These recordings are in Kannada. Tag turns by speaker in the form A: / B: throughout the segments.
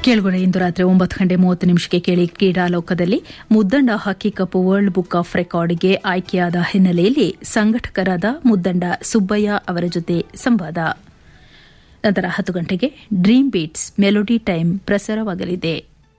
A: ಕೇಳುಗಡೆ ಇಂದು ರಾತ್ರಿ ಒಂಬತ್ತು ಗಂಟೆ ಮೂವತ್ತು ನಿಮಿಷಕ್ಕೆ ಕೇಳಿ ಕ್ರೀಡಾಲೋಕದಲ್ಲಿ Muddanda hockey cup world book of ರೆಕಾರ್ಡ್ಗೆ ಆಯ್ಕೆಯಾದ ಹಿನ್ನೆಲೆಯಲ್ಲಿ ಸಂಘಟಕರಾದ ಮುದ್ದಂಡ ಸುಬ್ಬಯ್ಯ ಅವರ ಜೊತೆ ಸಂವಾದ ನಂತರ ಹತ್ತು ಗಂಟೆಗೆ ಡ್ರೀಮ್ ಬೀಟ್ಸ್ ಮೆಲೋಡಿ ಟೈಮ್ ಪ್ರಸಾರವಾಗಲಿದೆ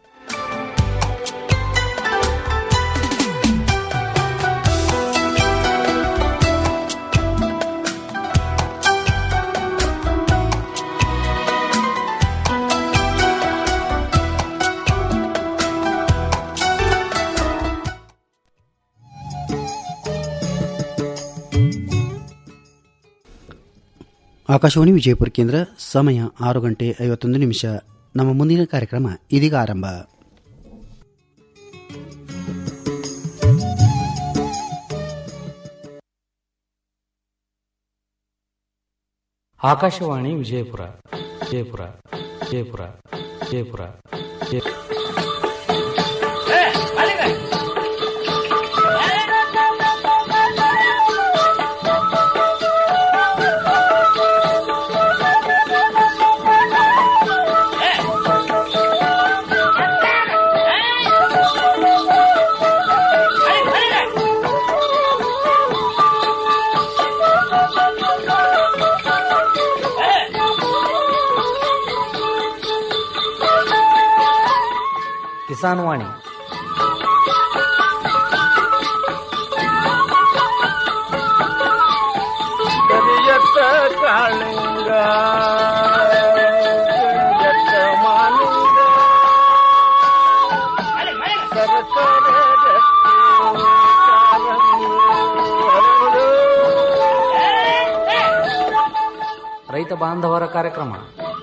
B: ಆಕಾಶವಾಣಿ ವಿಜಯಪುರ ಕೇಂದ್ರ ಸಮಯ ಆರು ಗಂಟೆ ಐವತ್ತೊಂದು ನಿಮಿಷ ನಮ್ಮ ಮುಂದಿನ ಕಾರ್ಯಕ್ರಮ ಇದೀಗ ಆರಂಭ
C: ಆಕಾಶವಾಣಿ ವಿಜಯಪುರ ವಿಜಯಪುರ ವಿಜಯಪುರ ವಿಜಯಪುರ ವಿಜಯ ಕಿಸಾನ್ ವಾಣಿ
D: ಕರಿಯತ್ತ ಕಾಳಿಂಗ ಕರಿಯತ್ತ ಮಾಲಿಂಗ ಸರಸರ ಗಟ್ಟಿ ಕಾಲಂಗಿ ಹರಡು.
C: ರೈತ ಬಾಂಧವರ ಕಾರ್ಯಕ್ರಮ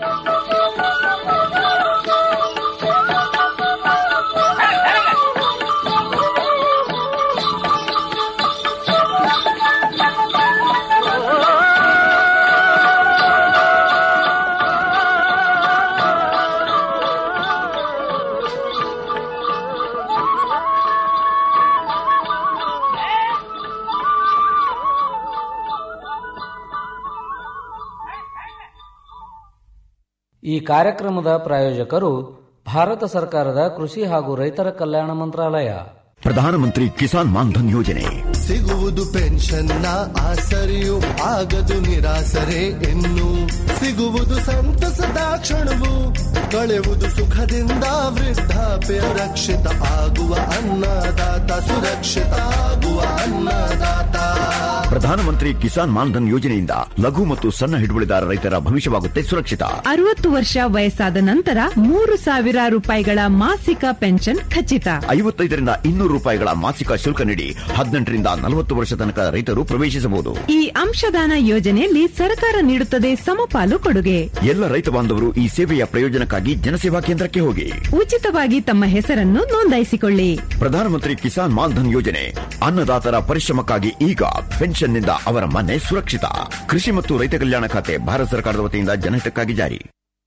C: ಈ ಕಾರ್ಯಕ್ರಮದ ಪ್ರಾಯೋಜಕರು ಭಾರತ ಸರ್ಕಾರದ ಕೃಷಿ ಹಾಗೂ ರೈತರ ಕಲ್ಯಾಣ ಮಂತ್ರಾಲಯ
E: ಪ್ರಧಾನಮಂತ್ರಿ ಕಿಸಾನ್ ಮಾನ್ಧನ್ ಯೋಜನೆ
F: ಸಿಗುವುದು ಪೆನ್ಷನ್ನ ಆಸರೆಯು ಆಗದು ನಿರಾಸರೆ ಇನ್ನು ಸಿಗುವುದು ಸಂತಸದ ಕ್ಷಣವು ಕಳೆಯುವುದು ಸುಖದಿಂದ ವೃದ್ಧಾಪ್ಯ ರಕ್ಷಿತ ಆಗುವ ಅನ್ನದಾತ ಸುರಕ್ಷಿತ ಆಗುವ ಅನ್ನದಾತ
E: ಪ್ರಧಾನಮಂತ್ರಿ ಕಿಸಾನ್ ಮಾನ್ಧನ್ ಯೋಜನೆಯಿಂದ ಲಘು ಮತ್ತು ಸಣ್ಣ ಹಿಡುವಳಿದಾರ ರೈತರ ಭವಿಷ್ಯವಾಗುತ್ತೆ ಸುರಕ್ಷಿತ
G: ಅರವತ್ತು ವರ್ಷ ವಯಸ್ಸಾದ ನಂತರ ಮೂರು ಸಾವಿರ ರೂಪಾಯಿಗಳ ಮಾಸಿಕ ಪೆನ್ಷನ್ ಖಚಿತ
E: ಐವತ್ತೈದರಿಂದ ಇನ್ನೂರು ರೂಪಾಯಿಗಳ ಮಾಸಿಕ ಶುಲ್ಕ ನೀಡಿ ಹದಿನೆಂಟರಿಂದ ನಲವತ್ತು ವರ್ಷ ತನಕ ರೈತರು ಪ್ರವೇಶಿಸಬಹುದು
G: ಈ ಅಂಶದಾನ ಯೋಜನೆಯಲ್ಲಿ ಸರ್ಕಾರ ನೀಡುತ್ತದೆ ಸಮಪಾಲು ಕೊಡುಗೆ
E: ಎಲ್ಲ ರೈತ ಬಾಂಧವರು ಈ ಸೇವೆಯ ಪ್ರಯೋಜನಕ್ಕಾಗಿ ಜನಸೇವಾ ಕೇಂದ್ರಕ್ಕೆ ಹೋಗಿ
G: ಉಚಿತವಾಗಿ ತಮ್ಮ ಹೆಸರನ್ನು ನೋಂದಾಯಿಸಿಕೊಳ್ಳಿ
E: ಪ್ರಧಾನಮಂತ್ರಿ ಕಿಸಾನ್ ಮಾನ್ಧನ್ ಯೋಜನೆ ಅನ್ನದಾತರ ಪರಿಶ್ರಮಕ್ಕಾಗಿ ಈಗ ಪೆನ್ಷನ್ನಿಂದ ಅವರ ಮನೆ ಸುರಕ್ಷಿತ ಕೃಷಿ ಮತ್ತು ರೈತ ಕಲ್ಯಾಣ ಖಾತೆ ಭಾರತ ಸರ್ಕಾರದ ವತಿಯಿಂದ ಜನಹಿತಕ್ಕಾಗಿ ಜಾರಿ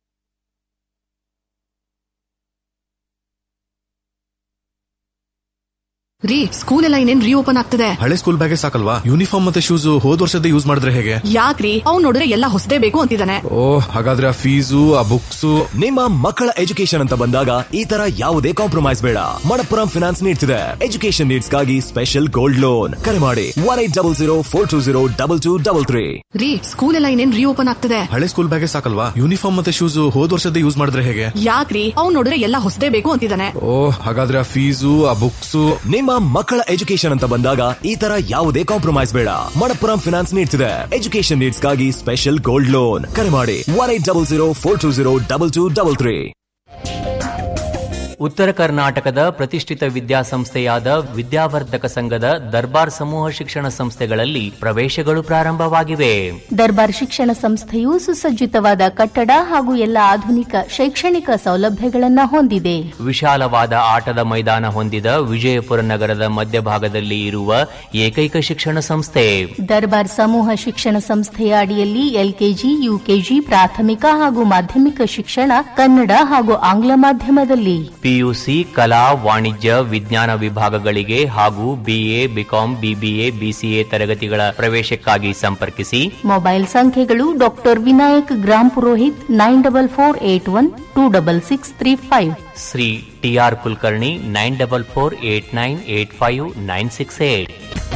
H: ರೀ ಸ್ಕೂಲ್ ಎಲ್ಲ ಇನ್ನೇನ್ ರೀಓಪನ್ ಆಗ್ತದೆ
I: ಹಳೆ ಸ್ಕೂಲ್ ಬ್ಯಾಗೆ ಸಾಕಲ್ವಾ ಯೂನಿಫಾರ್ಮ್ ಮತ್ತೆ ಶೂಸ್ ಹೋದ್ ವರ್ಷದ ಯೂಸ್ ಮಾಡಿದ್ರೆ ಹೇಗೆ
H: ಯಾಕ್ರಿ ಅವ್ನ್ ನೋಡಿದ್ರೆ ಎಲ್ಲ ಹೊಸದೇ ಬೇಕು ಅಂತಿದ್ದಾನೆ
I: ಓ ಹಾಗಾದ್ರೆ ಆ ಫೀಸು ಆ ಬುಕ್ಸ್
J: ನಿಮ್ಮ ಮಕ್ಕಳ ಎಜುಕೇಶನ್ ಅಂತ ಬಂದಾಗ ಈ ತರ ಯಾವುದೇ ಕಾಂಪ್ರಮೈಸ್ ಬೇಡ ಮಣಪ್ಪುರಂ ಫಿನಾನ್ಸ್ ನೀಡ್ತಿದೆ ಎಜುಕೇಶನ್ ನೀಡ್ಸ್ ಗಾಗಿ ಸ್ಪೆಷಲ್ ಗೋಲ್ಡ್ ಲೋನ್ ಕರೆ ಮಾಡಿ one eight double zero four two zero double two double three
H: ರೀ ಸ್ಕೂಲ್ ಎಲ್ಲ ಇನ್ನೇನ್ ರೀಓಪನ್ ಆಗ್ತದೆ
I: ಹಳೆ ಸ್ಕೂಲ್ ಬ್ಯಾಗೆ ಸಾಕಲ್ವಾ ಯೂನಿಫಾರ್ಮ್ ಮತ್ತೆ ಶೂಸ್ ಹೋದ್ ವರ್ಷದ ಯೂಸ್ ಮಾಡಿದ್ರೆ ಹೇಗೆ
H: ಯಾಕ್ರಿ ಅವ್ನ್ ನೋಡಿದ್ರೆ ಎಲ್ಲ ಹೊಸದೇ ಬೇಕು ಅಂತಿದ್ದಾನೆ
I: ಓ ಹಾಗಾದ್ರೆ ಆ ಫೀಸು ಆ ಬುಕ್ಸ್
J: ನಿಮ್ಮ ಮಕ್ಕಳ ಎಜುಕೇಶನ್ ಅಂತ ಬಂದಾಗ ಈ ತರ ಯಾವುದೇ ಕಾಂಪ್ರಮೈಸ್ ಬೇಡ ಮಣಪ್ಪುರಂ ಫಿನಾನ್ಸ್ ನೀಡ್ತಿದೆ ಎಜುಕೇಶನ್ ನೀಡ್ಸ್ ಗಾಗಿ ಸ್ಪೆಷಲ್ ಗೋಲ್ಡ್ ಲೋನ್ ಕರೆ ಮಾಡಿ one eight double zero four two zero double two double three
C: ಉತ್ತರ ಕರ್ನಾಟಕದ ಪ್ರತಿಷ್ಠಿತ ವಿದ್ಯಾಸಂಸ್ಥೆಯಾದ ವಿದ್ಯಾವರ್ಧಕ ಸಂಘದ ದರ್ಬಾರ್ ಸಮೂಹ ಶಿಕ್ಷಣ ಸಂಸ್ಥೆಗಳಲ್ಲಿ ಪ್ರವೇಶಗಳು ಪ್ರಾರಂಭವಾಗಿವೆ
K: ದರ್ಬಾರ್ ಶಿಕ್ಷಣ ಸಂಸ್ಥೆಯು ಸುಸಜ್ಜಿತವಾದ ಕಟ್ಟಡ ಹಾಗೂ ಎಲ್ಲ ಆಧುನಿಕ ಶೈಕ್ಷಣಿಕ ಸೌಲಭ್ಯಗಳನ್ನು ಹೊಂದಿದೆ
C: ವಿಶಾಲವಾದ ಆಟದ ಮೈದಾನ ಹೊಂದಿದ ವಿಜಯಪುರ ನಗರದ ಮಧ್ಯಭಾಗದಲ್ಲಿ ಇರುವ ಏಕೈಕ ಶಿಕ್ಷಣ ಸಂಸ್ಥೆ
K: ದರ್ಬಾರ್ ಸಮೂಹ ಶಿಕ್ಷಣ ಸಂಸ್ಥೆಯ ಅಡಿಯಲ್ಲಿ ಎಲ್ಕೆಜಿ ಯುಕೆಜಿ ಪ್ರಾಥಮಿಕ ಹಾಗೂ ಮಾಧ್ಯಮಿಕ ಶಿಕ್ಷಣ ಕನ್ನಡ ಹಾಗೂ ಆಂಗ್ಲ ಮಾಧ್ಯಮದಲ್ಲಿ
C: ಪಿಯುಸಿ ಕಲಾ ವಾಣಿಜ್ಯ ವಿಜ್ಞಾನ ವಿಭಾಗಗಳಿಗೆ ಹಾಗೂ ಬಿಎ ಬಿಕಾಂ ಬಿಬಿಎ ಬಿಸಿಎ ತರಗತಿಗಳ ಪ್ರವೇಶಕ್ಕಾಗಿ ಸಂಪರ್ಕಿಸಿ
K: ಮೊಬೈಲ್ ಸಂಖ್ಯೆಗಳು doctor Vinayak Grampurohit nine double four eight one two double six three five
C: Shri TR Kulkarni nine double four eight nine eight five nine six eight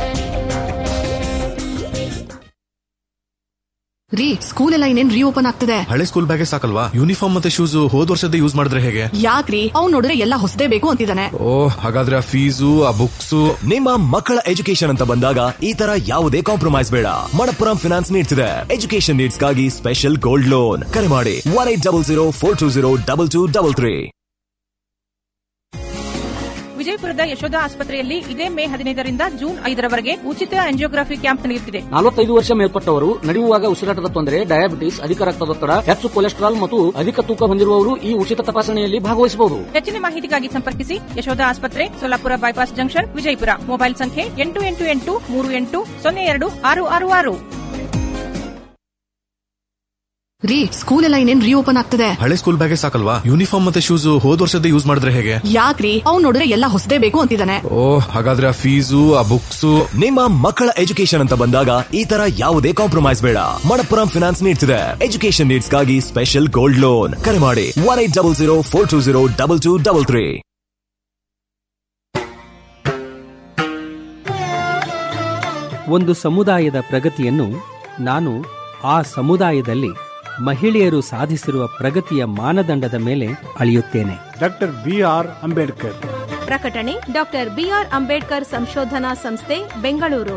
H: ರೀ ಸ್ಕೂಲ್ ಎಲ್ಲ ಇನ್ನೇನ್ ರೀಓಪನ್ ಆಗ್ತಿದೆ
I: ಹಳೆ ಸ್ಕೂಲ್ ಬ್ಯಾಗೇ ಸಾಕಲ್ವಾ ಯೂನಿಫಾರ್ಮ್ ಮತ್ತೆ ಶೂಸ್ ಹೋದ್ ವರ್ಷದ ಯೂಸ್ ಮಾಡಿದ್ರೆ ಹೇಗೆ
H: ಯಾಕ್ರಿ ಅವ್ನ್ ನೋಡಿದ್ರೆ ಎಲ್ಲ ಹೊಸದೇ ಬೇಕು ಅಂತಿದ್ದಾನೆ
I: ಓ ಹಾಗಾದ್ರೆ ಆ ಫೀಸು ಆ ಬುಕ್ಸ್
J: ನಿಮ್ಮ ಮಕ್ಕಳ ಎಜುಕೇಶನ್ ಅಂತ ಬಂದಾಗ ಈ ತರ ಯಾವುದೇ ಕಾಂಪ್ರಮೈಸ್ ಬೇಡ ಮಣಪ್ಪುರಂ ಫಿನಾನ್ಸ್ ನೀಡ್ಸ್ ಇದೆ ಎಜುಕೇಶನ್ ನೀಡ್ಸ್ ಗಾಗಿ ಸ್ಪೆಷಲ್ ಗೋಲ್ಡ್ ಲೋನ್ ಕರೆ ಮಾಡಿ one eight double zero four two zero double two double three
L: ವಿಜಯಪುರದ ಯಶೋಧ ಆಸ್ಪತ್ರೆಯಲ್ಲಿ ಇದೇ ಮೇ ಹದಿನೈದರಿಂದ ಜೂನ್ ಐದರವರೆಗೆ ಉಚಿತ ಆಂಜಿಯೋಗ್ರಫಿ ಕ್ಯಾಂಪ್ ನಡೆಯುತ್ತಿದೆ
M: ನಲವತ್ತೈದು ವರ್ಷ ಮೇಲ್ಪಟ್ಟವರು ನಡೆಯುವಾಗ ಉಸಿರಾಟದ ತೊಂದರೆ ಡಯಾಬಿಟಿಸ್ ಅಧಿಕ ರಕ್ತದೊತ್ತಡ ಹೆಚ್ಚು ಕೊಲೆಸ್ಟ್ರಾಲ್ ಮತ್ತು ಅಧಿಕ ತೂಕ ಹೊಂದಿರುವವರು ಈ ಉಚಿತ ತಪಾಸಣೆಯಲ್ಲಿ ಭಾಗವಹಿಸಬಹುದು
L: ಹೆಚ್ಚಿನ ಮಾಹಿತಿಗಾಗಿ ಸಂಪರ್ಕಿಸಿ ಯಶೋಧ ಆಸ್ಪತ್ರೆ Solapur bypass junction Vijayapura mobile ಸಂಖ್ಯೆ ಎಂಟು ಎಂಟು ಎಂಟು ಮೂರು ಎಂಟು ಸೊನ್ನೆ ಎರಡು ಆರು ಆರು ಆರು
H: ರೀ ಸ್ಕೂಲ್ ಎಲ್ಲ ಇನ್ನೇನ್ ರೀಓಪನ್ ಆಗ್ತಿದೆ
I: ಹಳೆ ಸ್ಕೂಲ್ ಬ್ಯಾಗೇ ಸಾಕಲ್ವಾ ಯೂನಿಫಾರ್ಮ್ ಮತ್ತೆ ಶೂಸ್ ಹೋದ್ ವರ್ಷದ ಯೂಸ್ ಮಾಡಿದ್ರೆ ಹೇಗೆ
H: ಯಾಕ್ರಿ ಅವ್ನ್ ನೋಡಿದ್ರೆ ಎಲ್ಲ ಹೊಸದೇ ಬೇಕು ಅಂತಿದ್ದಾನೆ
I: ಓ ಹಾಗಾದ್ರೆ ಆ ಫೀಸು ಆ ಬುಕ್ಸ್
J: ನಿಮ್ಮ ಮಕ್ಕಳ ಎಜುಕೇಶನ್ ಅಂತ ಬಂದಾಗ ಈ ತರ ಯಾವುದೇ ಕಾಂಪ್ರಮೈಸ್ ಬೇಡ ಮಣಪ್ಪುರಂ ಫಿನಾನ್ಸ್ ನೀಡ್ಸ್ ಇದೆ ಎಜುಕೇಶನ್ ನೀಡ್ಸ್ ಗಾಗಿ ಸ್ಪೆಷಲ್ ಗೋಲ್ಡ್ ಲೋನ್ ಕರೆ ಮಾಡಿ one eight double zero four two zero double two double three
N: ಒಂದು ಸಮುದಾಯದ ಪ್ರಗತಿಯನ್ನು ನಾನು ಆ ಸಮುದಾಯದಲ್ಲಿ ಮಹಿಳೆಯರು ಸಾಧಿಸಿರುವ ಪ್ರಗತಿಯ ಮಾನದಂಡದ ಮೇಲೆ ಅಳೆಯುತ್ತೇನೆ
O: ಡಾಕ್ಟರ್ ಬಿ ಆರ್ ಅಂಬೇಡ್ಕರ್
P: ಪ್ರಕಟಣೆ ಡಾಕ್ಟರ್ ಬಿಆರ್ ಅಂಬೇಡ್ಕರ್ ಸಂಶೋಧನಾ ಸಂಸ್ಥೆ ಬೆಂಗಳೂರು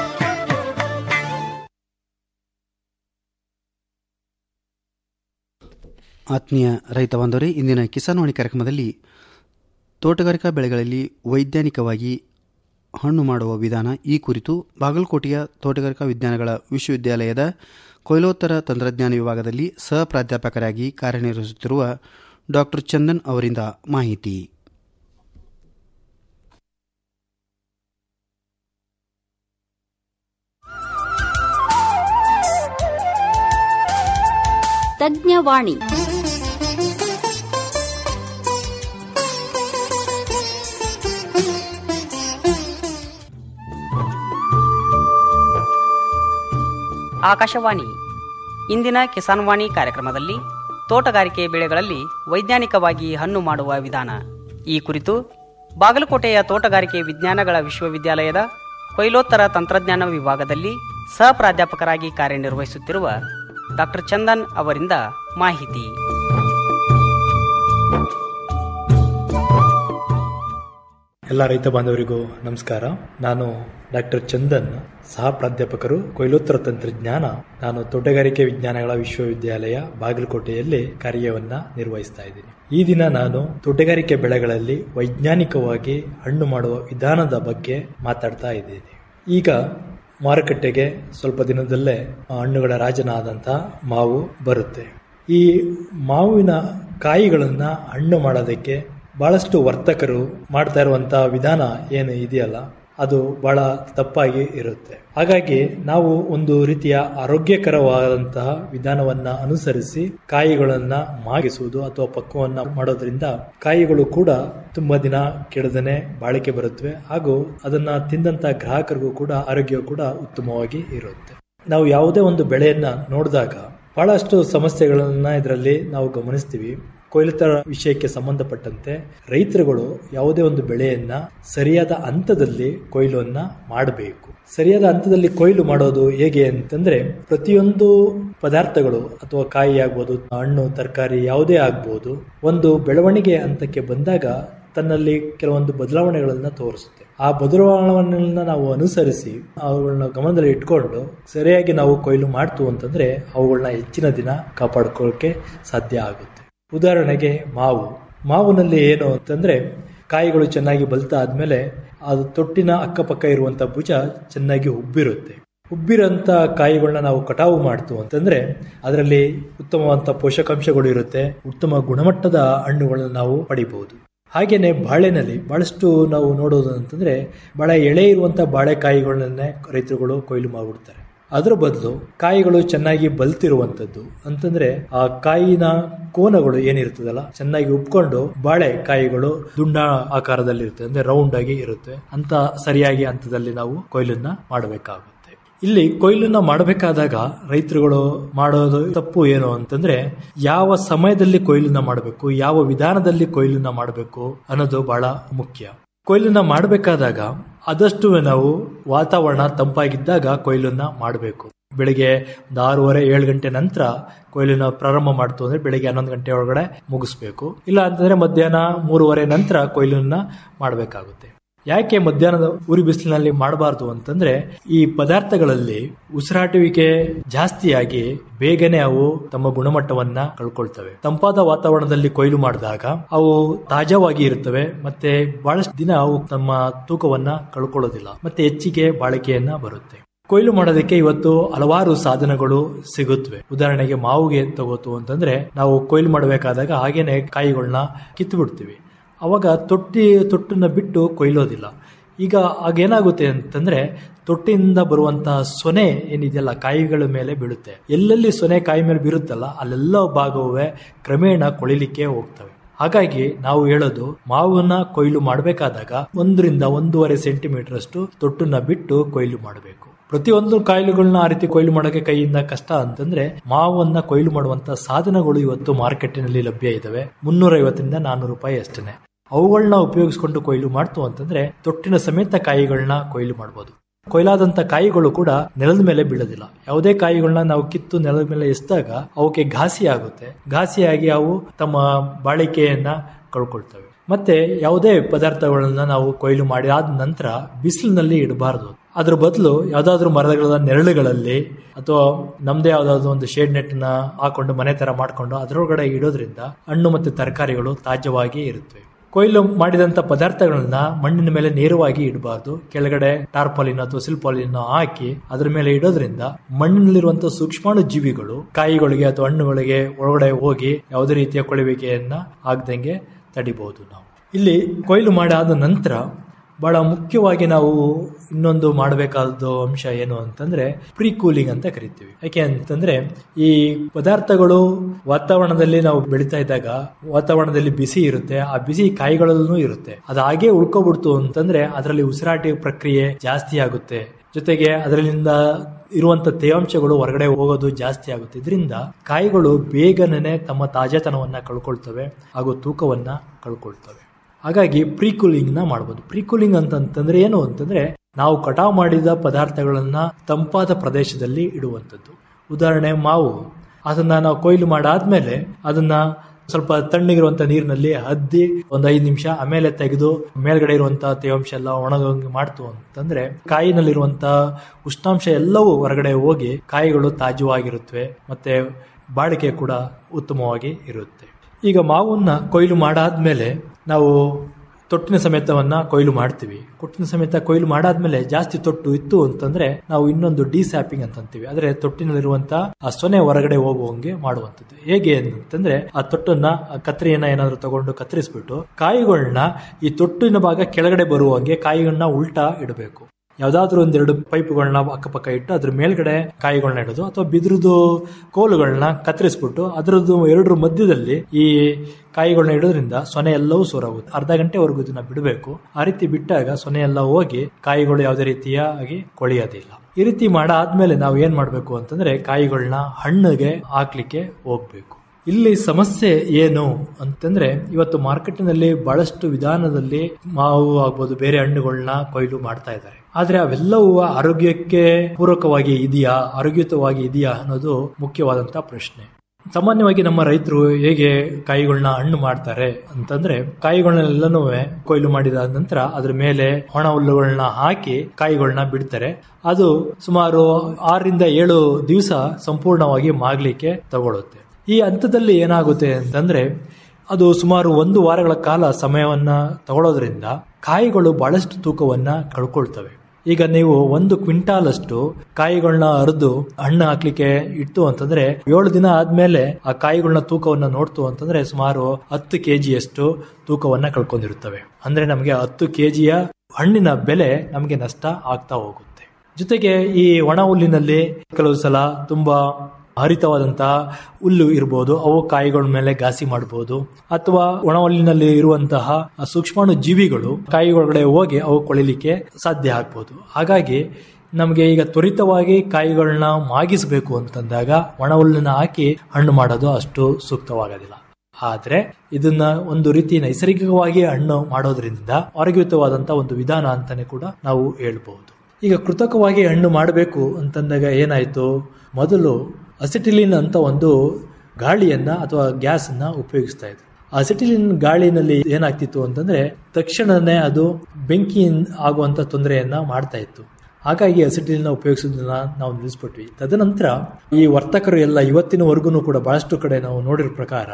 B: ಆತ್ಮೀಯ ರೈತ ಬಾಂಧವರೇ ಇಂದಿನ ಕಿಸಾನ್ವಾಣಿ ಕಾರ್ಯಕ್ರಮದಲ್ಲಿ ತೋಟಗಾರಿಕಾ ಬೆಳೆಗಳಲ್ಲಿ ವೈಜ್ಞಾನಿಕವಾಗಿ ಹಣ್ಣು ಮಾಡುವ ವಿಧಾನ ಈ ಕುರಿತು ಬಾಗಲಕೋಟೆಯ ತೋಟಗಾರಿಕಾ ವಿಜ್ಞಾನಗಳ ವಿಶ್ವವಿದ್ಯಾಲಯದ ಕೊಯ್ಲೋತ್ತರ ತಂತ್ರಜ್ಞಾನ ವಿಭಾಗದಲ್ಲಿ ಸಹ ಪ್ರಾಧ್ಯಾಪಕರಾಗಿ ಕಾರ್ಯನಿರ್ವಹಿಸುತ್ತಿರುವ ಡಾಕ್ಟರ್ ಚಂದನ್ ಅವರಿಂದ ಮಾಹಿತಿ
Q: ತಜ್ಞವಾಣಿ
R: ಆಕಾಶವಾಣಿ ಇಂದಿನ ಕಿಸಾನ್ ವಾಣಿ ಕಾರ್ಯಕ್ರಮದಲ್ಲಿ ತೋಟಗಾರಿಕೆ ಬೆಳೆಗಳಲ್ಲಿ ವೈಜ್ಞಾನಿಕವಾಗಿ ಹಣ್ಣು ಮಾಡುವ ವಿಧಾನ ಈ ಕುರಿತು ಬಾಗಲಕೋಟೆಯ ತೋಟಗಾರಿಕೆ ವಿಜ್ಞಾನಗಳ ವಿಶ್ವವಿದ್ಯಾಲಯದ ಕೊಯ್ಲೋತ್ತರ ತಂತ್ರಜ್ಞಾನ ವಿಭಾಗದಲ್ಲಿ ಸಹ ಪ್ರಾಧ್ಯಾಪಕರಾಗಿ ಕಾರ್ಯನಿರ್ವಹಿಸುತ್ತಿರುವ ಡಾಕ್ಟರ್ ಚಂದನ್ ಅವರಿಂದ ಮಾಹಿತಿ
S: ಎಲ್ಲ ರೈತ ಬಾಂಧವರಿಗೂ ನಮಸ್ಕಾರ ನಾನು ಡಾಕ್ಟರ್ ಚಂದನ್ ಸಹ ಪ್ರಾಧ್ಯಾಪಕರು ಕೊಯ್ಲೋತ್ತರ ತಂತ್ರಜ್ಞಾನ ನಾನು ತೋಟಗಾರಿಕೆ ವಿಜ್ಞಾನಗಳ ವಿಶ್ವವಿದ್ಯಾಲಯ ಬಾಗಲಕೋಟೆಯಲ್ಲಿ ಕಾರ್ಯವನ್ನ ನಿರ್ವಹಿಸ್ತಾ ಇದ್ದೀನಿ ಈ ದಿನ ನಾನು ತೋಟಗಾರಿಕೆ ಬೆಳೆಗಳಲ್ಲಿ ವೈಜ್ಞಾನಿಕವಾಗಿ ಹಣ್ಣು ಮಾಡುವ ವಿಧಾನದ ಬಗ್ಗೆ ಮಾತಾಡ್ತಾ ಇದ್ದೀನಿ ಈಗ ಮಾರುಕಟ್ಟೆಗೆ ಸ್ವಲ್ಪ ದಿನದಲ್ಲೇ ಹಣ್ಣುಗಳ ರಾಜನಾದಂತಹ ಮಾವು ಬರುತ್ತೆ ಈ ಮಾವಿನ ಕಾಯಿಗಳನ್ನ ಹಣ್ಣು ಮಾಡೋದಕ್ಕೆ ಬಹಳಷ್ಟು ವರ್ತಕರು ಮಾಡ್ತಾ ಇರುವಂತಹ ವಿಧಾನ ಏನು ಇದೆಯಲ್ಲ ಅದು ಬಹಳ ತಪ್ಪಾಗಿ ಇರುತ್ತೆ ಹಾಗಾಗಿ ನಾವು ಒಂದು ರೀತಿಯ ಆರೋಗ್ಯಕರವಾದಂತಹ ವಿಧಾನವನ್ನ ಅನುಸರಿಸಿ ಕಾಯಿಗಳನ್ನ ಮಾಗಿಸುವುದು ಅಥವಾ ಪಕ್ವವನ್ನ ಮಾಡೋದ್ರಿಂದ ಕಾಯಿಗಳು ಕೂಡ ತುಂಬಾ ದಿನ ಕೆಡದನೆ ಬಾಳಿಕೆ ಬರುತ್ತವೆ ಹಾಗೂ ಅದನ್ನ ತಿಂದಂತ ಗ್ರಾಹಕರಿಗೂ ಕೂಡ ಆರೋಗ್ಯ ಕೂಡ ಉತ್ತಮವಾಗಿ ಇರುತ್ತೆ ನಾವು ಯಾವುದೇ ಒಂದು ಬೆಳೆಯನ್ನ ನೋಡಿದಾಗ ಬಹಳಷ್ಟು ಸಮಸ್ಯೆಗಳನ್ನ ಇದರಲ್ಲಿ ನಾವು ಗಮನಿಸ್ತೀವಿ ಕೊಯ್ಲುತರ ವಿಷಯಕ್ಕೆ ಸಂಬಂಧಪಟ್ಟಂತೆ ರೈತರುಗಳು ಯಾವುದೇ ಒಂದು ಬೆಳೆಯನ್ನ ಸರಿಯಾದ ಹಂತದಲ್ಲಿ ಕೊಯ್ಲನ್ನ ಮಾಡಬೇಕು ಸರಿಯಾದ ಹಂತದಲ್ಲಿ ಕೊಯ್ಲು ಮಾಡೋದು ಹೇಗೆ ಅಂತಂದ್ರೆ ಪ್ರತಿಯೊಂದು ಪದಾರ್ಥಗಳು ಅಥವಾ ಕಾಯಿ ಆಗ್ಬೋದು ಹಣ್ಣು ತರಕಾರಿ ಯಾವುದೇ ಆಗ್ಬೋದು ಒಂದು ಬೆಳವಣಿಗೆ ಹಂತಕ್ಕೆ ಬಂದಾಗ ತನ್ನಲ್ಲಿ ಕೆಲವೊಂದು ಬದಲಾವಣೆಗಳನ್ನ ತೋರಿಸುತ್ತೆ ಆ ಬದಲಾವಣೆಗಳನ್ನ ನಾವು ಅನುಸರಿಸಿ ಅವುಗಳನ್ನ ಗಮನದಲ್ಲಿ ಇಟ್ಕೊಂಡು ಸರಿಯಾಗಿ ನಾವು ಕೊಯ್ಲು ಮಾಡ್ತು ಅಂತಂದ್ರೆ ಅವುಗಳನ್ನ ಹೆಚ್ಚಿನ ದಿನ ಕಾಪಾಡ್ಕೊಳ್ಳೋಕೆ ಸಾಧ್ಯ ಆಗುತ್ತೆ ಉದಾಹರಣೆಗೆ ಮಾವು ಮಾವಿನಲ್ಲಿ ಏನು ಅಂತಂದ್ರೆ ಕಾಯಿಗಳು ಚೆನ್ನಾಗಿ ಬಲ್ತಾ ಆದ್ಮೇಲೆ ಅದು ತೊಟ್ಟಿನ ಅಕ್ಕಪಕ್ಕ ಇರುವಂತ ಭುಜ ಚೆನ್ನಾಗಿ ಉಬ್ಬಿರುತ್ತೆ ಉಬ್ಬಿರೋಂಥ ಕಾಯಿಗಳನ್ನ ನಾವು ಕಟಾವು ಮಾಡ್ತು ಅಂತಂದ್ರೆ ಅದರಲ್ಲಿ ಉತ್ತಮವಾದಂಥ ಪೋಷಕಾಂಶಗಳು ಇರುತ್ತೆ ಉತ್ತಮ ಗುಣಮಟ್ಟದ ಹಣ್ಣುಗಳನ್ನ ನಾವು ಪಡಿಬಹುದು ಹಾಗೇನೆ ಬಾಳೆನಲ್ಲಿ ಬಹಳಷ್ಟು ನಾವು ನೋಡೋದು ಅಂತಂದ್ರೆ ಬಹಳ ಎಳೆ ಇರುವಂತ ಬಾಳೆಕಾಯಿಗಳನ್ನೇ ರೈತರುಗಳು ಕೊಯ್ಲು ಮಾಡಿಬಿಡ್ತಾರೆ ಅದರ ಬದಲು ಕಾಯಿಗಳು ಚೆನ್ನಾಗಿ ಬಲ್ತಿರುವಂತದ್ದು ಅಂತಂದ್ರೆ ಆ ಕಾಯಿನ ಕೋನಗಳು ಏನಿರ್ತದಲ್ಲ ಚೆನ್ನಾಗಿ ಉಪ್ಕೊಂಡು ಬಾಳೆ ಕಾಯಿಗಳು ದುಂಡ ಆಕಾರದಲ್ಲಿ ಇರುತ್ತೆ ಅಂದ್ರೆ ರೌಂಡ್ ಆಗಿ ಇರುತ್ತೆ ಅಂತ ಸರಿಯಾಗಿ ಹಂತದಲ್ಲಿ ನಾವು ಕೊಯ್ಲನ್ನ ಮಾಡಬೇಕಾಗುತ್ತೆ ಇಲ್ಲಿ ಕೊಯ್ಲನ್ನ ಮಾಡಬೇಕಾದಾಗ ರೈತರುಗಳು ಮಾಡೋದು ತಪ್ಪು ಏನು ಅಂತಂದ್ರೆ ಯಾವ ಸಮಯದಲ್ಲಿ ಕೊಯ್ಲನ್ನ ಮಾಡಬೇಕು ಯಾವ ವಿಧಾನದಲ್ಲಿ ಕೊಯ್ಲನ್ನ ಮಾಡಬೇಕು ಅನ್ನೋದು ಬಹಳ ಮುಖ್ಯ ಕೊಯ್ಲನ್ನ ಮಾಡಬೇಕಾದಾಗ ಆದಷ್ಟು ನಾವು ವಾತಾವರಣ ತಂಪಾಗಿದ್ದಾಗ ಕೊಯ್ಲನ್ನ ಮಾಡಬೇಕು ಬೆಳಿಗ್ಗೆ ಒಂದು ಆರೂವರೆ ಏಳು ಗಂಟೆ ನಂತರ ಕೊಯ್ಲನ್ನ ಪ್ರಾರಂಭ ಮಾಡ್ತು ಅಂದ್ರೆ ಬೆಳಿಗ್ಗೆ ಹನ್ನೊಂದು ಗಂಟೆ ಒಳಗಡೆ ಮುಗಿಸ್ಬೇಕು ಇಲ್ಲ ಅಂತಂದ್ರೆ ಮಧ್ಯಾಹ್ನ ಮೂರುವರೆ ನಂತರ ಕೊಯ್ಲನ್ನ ಮಾಡಬೇಕಾಗುತ್ತೆ ಯಾಕೆ ಮಧ್ಯಾಹ್ನದ ಉರಿ ಬಿಸಿಲಿನಲ್ಲಿ ಮಾಡಬಾರ್ದು ಅಂತಂದ್ರೆ ಈ ಪದಾರ್ಥಗಳಲ್ಲಿ ಉಸಿರಾಟುವಿಕೆ ಜಾಸ್ತಿಯಾಗಿ ಬೇಗನೆ ಅವು ತಮ್ಮ ಗುಣಮಟ್ಟವನ್ನ ಕಳ್ಕೊಳ್ತವೆ ತಂಪಾದ ವಾತಾವರಣದಲ್ಲಿ ಕೊಯ್ಲು ಮಾಡಿದಾಗ ಅವು ತಾಜಾವಾಗಿ ಇರುತ್ತವೆ ಮತ್ತೆ ಬಹಳಷ್ಟು ದಿನ ಅವು ತಮ್ಮ ತೂಕವನ್ನ ಕಳ್ಕೊಳ್ಳೋದಿಲ್ಲ ಮತ್ತೆ ಹೆಚ್ಚಿಗೆ ಬಾಳಿಕೆಯನ್ನ ಬರುತ್ತೆ ಕೊಯ್ಲು ಮಾಡೋದಕ್ಕೆ ಇವತ್ತು ಹಲವಾರು ಸಾಧನಗಳು ಸಿಗುತ್ತವೆ ಉದಾಹರಣೆಗೆ ಮಾವಿಗೆ ತಗೋತು ಅಂತಂದ್ರೆ ನಾವು ಕೊಯ್ಲು ಮಾಡಬೇಕಾದಾಗ ಹಾಗೇನೆ ಕಾಯಿಗಳನ್ನ ಕಿತ್ತು ಬಿಡ್ತೀವಿ ಅವಾಗ ತೊಟ್ಟಿ ತೊಟ್ಟನ್ನ ಬಿಟ್ಟು ಕೊಯ್ಲೋದಿಲ್ಲ ಈಗ ಆಗೇನಾಗುತ್ತೆ ಅಂತಂದ್ರೆ ತೊಟ್ಟಿಯಿಂದ ಬರುವಂತಹ ಸೊನೆ ಏನಿದೆಯಲ್ಲ ಕಾಯಿಗಳ ಮೇಲೆ ಬೀಳುತ್ತೆ ಎಲ್ಲೆಲ್ಲಿ ಸೊನೆ ಕಾಯಿ ಮೇಲೆ ಬೀರುತ್ತಲ್ಲ ಅಲ್ಲೆಲ್ಲ ಭಾಗವೇ ಕ್ರಮೇಣ ಕೊಳಿಲಿಕ್ಕೆ ಹೋಗ್ತವೆ ಹಾಗಾಗಿ ನಾವು ಹೇಳೋದು ಮಾವನ್ನ ಕೊಯ್ಲು ಮಾಡಬೇಕಾದಾಗ ಒಂದರಿಂದ ಒಂದೂವರೆ ಸೆಂಟಿಮೀಟರ್ ಅಷ್ಟು ತೊಟ್ಟನ್ನ ಬಿಟ್ಟು ಕೊಯ್ಲು ಮಾಡಬೇಕು ಪ್ರತಿಯೊಂದು ಕಾಯಿಲೆಗಳನ್ನ ಆ ರೀತಿ ಕೊಯ್ಲು ಮಾಡೋಕೆ ಕೈಯಿಂದ ಕಷ್ಟ ಅಂತಂದ್ರೆ ಮಾವನ್ನ ಕೊಯ್ಲು ಮಾಡುವಂತ ಸಾಧನಗಳು ಇವತ್ತು ಮಾರ್ಕೆಟಿನಲ್ಲಿ ಲಭ್ಯ ಇದಾವೆ ಮುನ್ನೂರ ಐವತ್ತರಿಂದ ನಾನ್ನೂರು ರೂಪಾಯಿ ಅಷ್ಟೇ ಅವುಗಳನ್ನ ಉಪಯೋಗಿಸ್ಕೊಂಡು ಕೊಯ್ಲು ಮಾಡ್ತು ಅಂತಂದ್ರೆ ತೊಟ್ಟಿನ ಸಮೇತ ಕಾಯಿಗಳನ್ನ ಕೊಯ್ಲು ಮಾಡಬಹುದು ಕೊಯ್ಲಾದಂತ ಕಾಯಿಗಳು ಕೂಡ ನೆಲದ ಮೇಲೆ ಬೀಳೋದಿಲ್ಲ ಯಾವುದೇ ಕಾಯಿಗಳನ್ನ ನಾವು ಕಿತ್ತು ನೆಲದ ಮೇಲೆ ಎಸ್ದಾಗ ಅವಕ್ಕೆ ಘಾಸಿ ಆಗುತ್ತೆ ಘಾಸಿಯಾಗಿ ಅವು ತಮ್ಮ ಬಾಳಿಕೆಯನ್ನ ಕಳ್ಕೊಳ್ತವೆ ಮತ್ತೆ ಯಾವುದೇ ಪದಾರ್ಥಗಳನ್ನ ನಾವು ಕೊಯ್ಲು ಮಾಡಿ ಆದ ನಂತರ ಬಿಸಿಲಿನಲ್ಲಿ ಇಡಬಾರದು ಅದ್ರ ಬದಲು ಯಾವ್ದಾದ್ರು ಮರಗಳ ನೆರಳುಗಳಲ್ಲಿ ಅಥವಾ ನಮ್ದೇ ಯಾವ್ದಾದ್ರು ಒಂದು ಶೇಡ್ ನೆಟ್ ನ ಹಾಕೊಂಡು ಮನೆ ತರ ಮಾಡ್ಕೊಂಡು ಅದರೊಳಗಡೆ ಇಡೋದ್ರಿಂದ ಹಣ್ಣು ಮತ್ತೆ ತರಕಾರಿಗಳು ತಾಜವಾಗಿ ಇರುತ್ತವೆ ಕೊಯ್ಲು ಮಾಡಿದಂತ ಪದಾರ್ಥಗಳನ್ನ ಮಣ್ಣಿನ ಮೇಲೆ ನೇರವಾಗಿ ಇಡಬಾರ್ದು ಕೆಳಗಡೆ ಟಾರ್ಪಾಲಿನ್ ಅಥವಾ ಸಿಲ್ಪಾಲಿನ್ ಹಾಕಿ ಅದ್ರ ಮೇಲೆ ಇಡೋದ್ರಿಂದ ಮಣ್ಣಿನಲ್ಲಿರುವಂತಹ ಸೂಕ್ಷ್ಮಾಣು ಜೀವಿಗಳು ಕಾಯಿಗಳಿಗೆ ಅಥವಾ ಹಣ್ಣುಗಳಿಗೆ ಒಳಗಡೆ ಹೋಗಿ ಯಾವುದೇ ರೀತಿಯ ಕೊಳೆಯುವಿಕೆಯನ್ನ ಆಗದಂಗೆ ತಡಿಬಹುದು ನಾವು ಇಲ್ಲಿ ಕೊಯ್ಲು ಮಾಡಾದ ನಂತರ ಬಹಳ ಮುಖ್ಯವಾಗಿ ನಾವು ಇನ್ನೊಂದು ಮಾಡಬೇಕಾದ ಅಂಶ ಏನು ಅಂತಂದ್ರೆ ಪ್ರೀ ಕೂಲಿಂಗ್ ಅಂತ ಕರಿತೀವಿ ಯಾಕೆ ಅಂತಂದ್ರೆ ಈ ಪದಾರ್ಥಗಳು ವಾತಾವರಣದಲ್ಲಿ ನಾವು ಬೆಳೀತಾ ಇದ್ದಾಗ ವಾತಾವರಣದಲ್ಲಿ ಬಿಸಿ ಇರುತ್ತೆ ಆ ಬಿಸಿ ಕಾಯಿಗಳಲ್ಲೂ ಇರುತ್ತೆ ಅದು ಹಾಗೆ ಉಳ್ಕೊಬಿಡ್ತು ಅಂತಂದ್ರೆ ಅದರಲ್ಲಿ ಉಸಿರಾಟ ಪ್ರಕ್ರಿಯೆ ಜಾಸ್ತಿ ಆಗುತ್ತೆ ಜೊತೆಗೆ ಅದರಿಂದ ಇರುವಂತ ತೇವಾಂಶಗಳು ಹೊರಗಡೆ ಹೋಗೋದು ಜಾಸ್ತಿ ಆಗುತ್ತೆ ಇದರಿಂದ ಕಾಯಿಗಳು ಬೇಗನೆ ತಮ್ಮ ತಾಜಾತನವನ್ನ ಕಳ್ಕೊಳ್ತವೆ ಹಾಗೂ ತೂಕವನ್ನ ಕಳ್ಕೊಳ್ತವೆ ಹಾಗಾಗಿ ಪ್ರೀ ಕೂಲಿಂಗ್ ನ ಮಾಡಬಹುದು ಪ್ರೀ ಕೂಲಿಂಗ್ ಅಂತಂತಂದ್ರೆ ಏನು ಅಂತಂದ್ರೆ ನಾವು ಕಟಾವು ಮಾಡಿದ ಪದಾರ್ಥಗಳನ್ನ ತಂಪಾದ ಪ್ರದೇಶದಲ್ಲಿ ಇಡುವಂಥದ್ದು ಉದಾಹರಣೆ ಮಾವು ಅದನ್ನ ನಾವು ಕೊಯ್ಲು ಮಾಡಾದ್ಮೇಲೆ ಅದನ್ನ ಸ್ವಲ್ಪ ತಣ್ಣಗಿರುವಂತ ನೀರಿನಲ್ಲಿ ಅದ್ದಿ ಒಂದ್ ಐದು ನಿಮಿಷ ಆಮೇಲೆ ತೆಗೆದು ಮೇಲ್ಗಡೆ ಇರುವಂತಹ ತೇವಾಂಶ ಎಲ್ಲ ಒಣಗಂಗೆ ಮಾಡ್ತು ಅಂತಂದ್ರೆ ಕಾಯಿನಲ್ಲಿರುವಂತ ಉಷ್ಣಾಂಶ ಎಲ್ಲವೂ ಹೊರಗಡೆ ಹೋಗಿ ಕಾಯಿಗಳು ತಾಜವಾಗಿರುತ್ತವೆ ಮತ್ತೆ ಬಾಳಿಕೆ ಕೂಡ ಉತ್ತಮವಾಗಿ ಇರುತ್ತೆ ಈಗ ಮಾವನ್ನ ಕೊಯ್ಲು ಮಾಡಾದ್ಮೇಲೆ ನಾವು ತೊಟ್ಟಿನ ಸಮೇತವನ್ನ ಕೊಯ್ಲು ಮಾಡ್ತೀವಿ ಕೊಟ್ಟಿನ ಸಮೇತ ಕೊಯ್ಲು ಮಾಡಾದ್ಮೇಲೆ ಜಾಸ್ತಿ ತೊಟ್ಟು ಇತ್ತು ಅಂತಂದ್ರೆ ನಾವು ಇನ್ನೊಂದು ಡಿಸ್ಯಾಪಿಂಗ್ ಅಂತ ಅಂತೀವಿ ಅಂದ್ರೆ ತೊಟ್ಟಿನಲ್ಲಿರುವಂತ ಆ ಸೊನೆ ಹೊರಗಡೆ ಹೋಗುವಂಗೆ ಮಾಡುವಂತದ್ದು ಹೇಗೆ ಅಂತಂದ್ರೆ ಆ ತೊಟ್ಟನ್ನ ಆ ಕತ್ರಿಯನ್ನ ಏನಾದ್ರು ತಗೊಂಡು ಕತ್ತರಿಸ್ಬಿಟ್ಟು ಕಾಯಿಗಳನ್ನ ಈ ತೊಟ್ಟಿನ ಭಾಗ ಕೆಳಗಡೆ ಬರುವಂಗೆ ಕಾಯಿಗಳನ್ನ ಉಲ್ಟಾ ಇಡಬೇಕು ಯಾವ್ದಾದ್ರು ಒಂದೆರಡು ಪೈಪ್ಗಳನ್ನ ಅಕ್ಕಪಕ್ಕ ಇಟ್ಟು ಅದ್ರ ಮೇಲ್ಗಡೆ ಕಾಯಿಗಳನ್ನ ಇಡೋದು ಅಥವಾ ಬಿದ್ರದ್ದು ಕೋಲುಗಳನ್ನ ಕತ್ತರಿಸ್ಬಿಟ್ಟು ಅದರದ್ದು ಎರಡರ ಮಧ್ಯದಲ್ಲಿ ಈ ಕಾಯಿಗಳನ್ನ ಇಡೋದ್ರಿಂದ ಸೊನೆ ಎಲ್ಲವೂ ಸೋರಾಗುತ್ತೆ ಅರ್ಧ ಗಂಟೆವರೆಗೂ ಇದನ್ನ ಬಿಡಬೇಕು ಆ ರೀತಿ ಬಿಟ್ಟಾಗ ಸೊನೆ ಎಲ್ಲ ಹೋಗಿ ಕಾಯಿಗಳು ಯಾವುದೇ ರೀತಿಯಾಗಿ ಕೊಳೆಯೋದಿಲ್ಲ ಈ ರೀತಿ ಮಾಡಾದ್ಮೇಲೆ ನಾವು ಏನ್ ಮಾಡ್ಬೇಕು ಅಂತಂದ್ರೆ ಕಾಯಿಗಳನ್ನ ಹಣ್ಣಿಗೆ ಹಾಕ್ಲಿಕ್ಕೆ ಹೋಗ್ಬೇಕು ಇಲ್ಲಿ ಸಮಸ್ಯೆ ಏನು ಅಂತಂದ್ರೆ ಇವತ್ತು ಮಾರ್ಕೆಟ್ನಲ್ಲಿ ಬಹಳಷ್ಟು ವಿಧಾನದಲ್ಲಿ ಮಾವು ಆಗ್ಬೋದು ಬೇರೆ ಹಣ್ಣುಗಳನ್ನ ಕೊಯ್ಲು ಮಾಡ್ತಾ ಇದ್ದಾರೆ ಆದ್ರೆ ಅವೆಲ್ಲವೂ ಆರೋಗ್ಯಕ್ಕೆ ಪೂರಕವಾಗಿ ಇದೆಯಾ ಆರೋಗ್ಯಯುತವಾಗಿ ಇದೆಯಾ ಅನ್ನೋದು ಮುಖ್ಯವಾದಂತ ಪ್ರಶ್ನೆ ಸಾಮಾನ್ಯವಾಗಿ ನಮ್ಮ ರೈತರು ಹೇಗೆ ಕಾಯಿಗಳನ್ನ ಹಣ್ಣು ಮಾಡ್ತಾರೆ ಅಂತಂದ್ರೆ ಕಾಯಿಗಳನ್ನೆಲ್ಲನೂ ಕೊಯ್ಲು ಮಾಡಿದ ನಂತರ ಅದ್ರ ಮೇಲೆ ಒಣ ಹುಲ್ಲುಗಳನ್ನ ಹಾಕಿ ಕಾಯಿಗಳನ್ನ ಬಿಡ್ತಾರೆ ಅದು ಸುಮಾರು ಆರರಿಂದ ಏಳು ದಿವಸ ಸಂಪೂರ್ಣವಾಗಿ ಮಾಗ್ಲಿಕ್ಕೆ ತಗೊಳುತ್ತೆ ಈ ಹಂತದಲ್ಲಿ ಏನಾಗುತ್ತೆ ಅಂತಂದ್ರೆ ಅದು ಸುಮಾರು ಒಂದು ವಾರಗಳ ಕಾಲ ಸಮಯವನ್ನ ತಗೊಳ್ಳೋದ್ರಿಂದ ಕಾಯಿಗಳು ಬಹಳಷ್ಟು ತೂಕವನ್ನ ಕಳ್ಕೊಳ್ತವೆ ಈಗ ನೀವು ಒಂದು ಕ್ವಿಂಟಾಲ್ ಅಷ್ಟು ಕಾಯಿಗಳನ್ನ ಅರಿದು ಹಣ್ಣು ಹಾಕ್ಲಿಕ್ಕೆ ಇಟ್ಟು ಅಂತಂದ್ರೆ ಏಳು ದಿನ ಆದ್ಮೇಲೆ ಆ ಕಾಯಿಗಳನ್ನ ತೂಕವನ್ನ ನೋಡ್ತು ಅಂತಂದ್ರೆ ಸುಮಾರು ಹತ್ತು ಕೆಜಿಯಷ್ಟು ತೂಕವನ್ನ ಕಳ್ಕೊಂಡಿರುತ್ತವೆ ಅಂದ್ರೆ ನಮಗೆ ಹತ್ತು ಕೆಜಿಯ ಹಣ್ಣಿನ ಬೆಲೆ ನಮಗೆ ನಷ್ಟ ಆಗ್ತಾ ಹೋಗುತ್ತೆ ಜೊತೆಗೆ ಈ ಒಣ ಹುಲ್ಲಿನಲ್ಲಿ ಕೆಲವು ಸಲ ತುಂಬಾ ಹರಿತವಾದಂತಹ ಹುಲ್ಲು ಇರಬಹುದು ಅವು ಕಾಯಿಗಳ ಮೇಲೆ ಘಾಸಿ ಮಾಡಬಹುದು ಅಥವಾ ಒಣ ಹುಲ್ಲಿನಲ್ಲಿ ಇರುವಂತಹ ಸೂಕ್ಷ್ಮಾಣು ಜೀವಿಗಳು ಕಾಯಿಗಳೊಳಗಡೆ ಹೋಗಿ ಅವು ಕೊಳಿಲಿಕ್ಕೆ ಸಾಧ್ಯ ಆಗ್ಬಹುದು ಹಾಗಾಗಿ ನಮಗೆ ಈಗ ತ್ವರಿತವಾಗಿ ಕಾಯಿಗಳನ್ನ ಮಾಗಿಸಬೇಕು ಅಂತಂದಾಗ ಒಣ ಹುಲ್ಲನ್ನ ಹಾಕಿ ಹಣ್ಣು ಮಾಡೋದು ಅಷ್ಟು ಸೂಕ್ತವಾಗೋದಿಲ್ಲ ಆದ್ರೆ ಇದನ್ನ ಒಂದು ರೀತಿ ನೈಸರ್ಗಿಕವಾಗಿ ಹಣ್ಣು ಮಾಡೋದ್ರಿಂದ ಆರೋಗ್ಯಯುತವಾದಂತಹ ಒಂದು ವಿಧಾನ ಅಂತಾನೆ ಕೂಡ ನಾವು ಹೇಳ್ಬಹುದು ಈಗ ಕೃತಕವಾಗಿ ಹಣ್ಣು ಮಾಡಬೇಕು ಅಂತಂದಾಗ ಏನಾಯ್ತು ಮೊದಲು ಅಸಿಟಿಲಿನ್ ಅಂತ ಒಂದು ಗಾಳಿಯನ್ನ ಅಥವಾ ಗ್ಯಾಸ್ ಅನ್ನ ಉಪಯೋಗಿಸ್ತಾ ಇದ್ರು ಅಸಿಟಿಲಿನ್ ಗಾಳಿನಲ್ಲಿ ಏನಾಗ್ತಿತ್ತು ಅಂತಂದ್ರೆ ತಕ್ಷಣನೇ ಅದು ಬೆಂಕಿ ಆಗುವಂತ ತೊಂದರೆಯನ್ನ ಮಾಡ್ತಾ ಇತ್ತು ಹಾಗಾಗಿ ಅಸಿಟಿಲಿನ ಉಪಯೋಗಿಸೋದನ್ನ ನಾವು ನಿಲ್ಲಿಸ್ಬಿಟ್ವಿ ತದನಂತರ ಈ ವರ್ತಕರು ಎಲ್ಲ ಇವತ್ತಿನವರೆಗೂ ಕೂಡ ಬಹಳಷ್ಟು ಕಡೆ ನಾವು ನೋಡಿರೋ ಪ್ರಕಾರ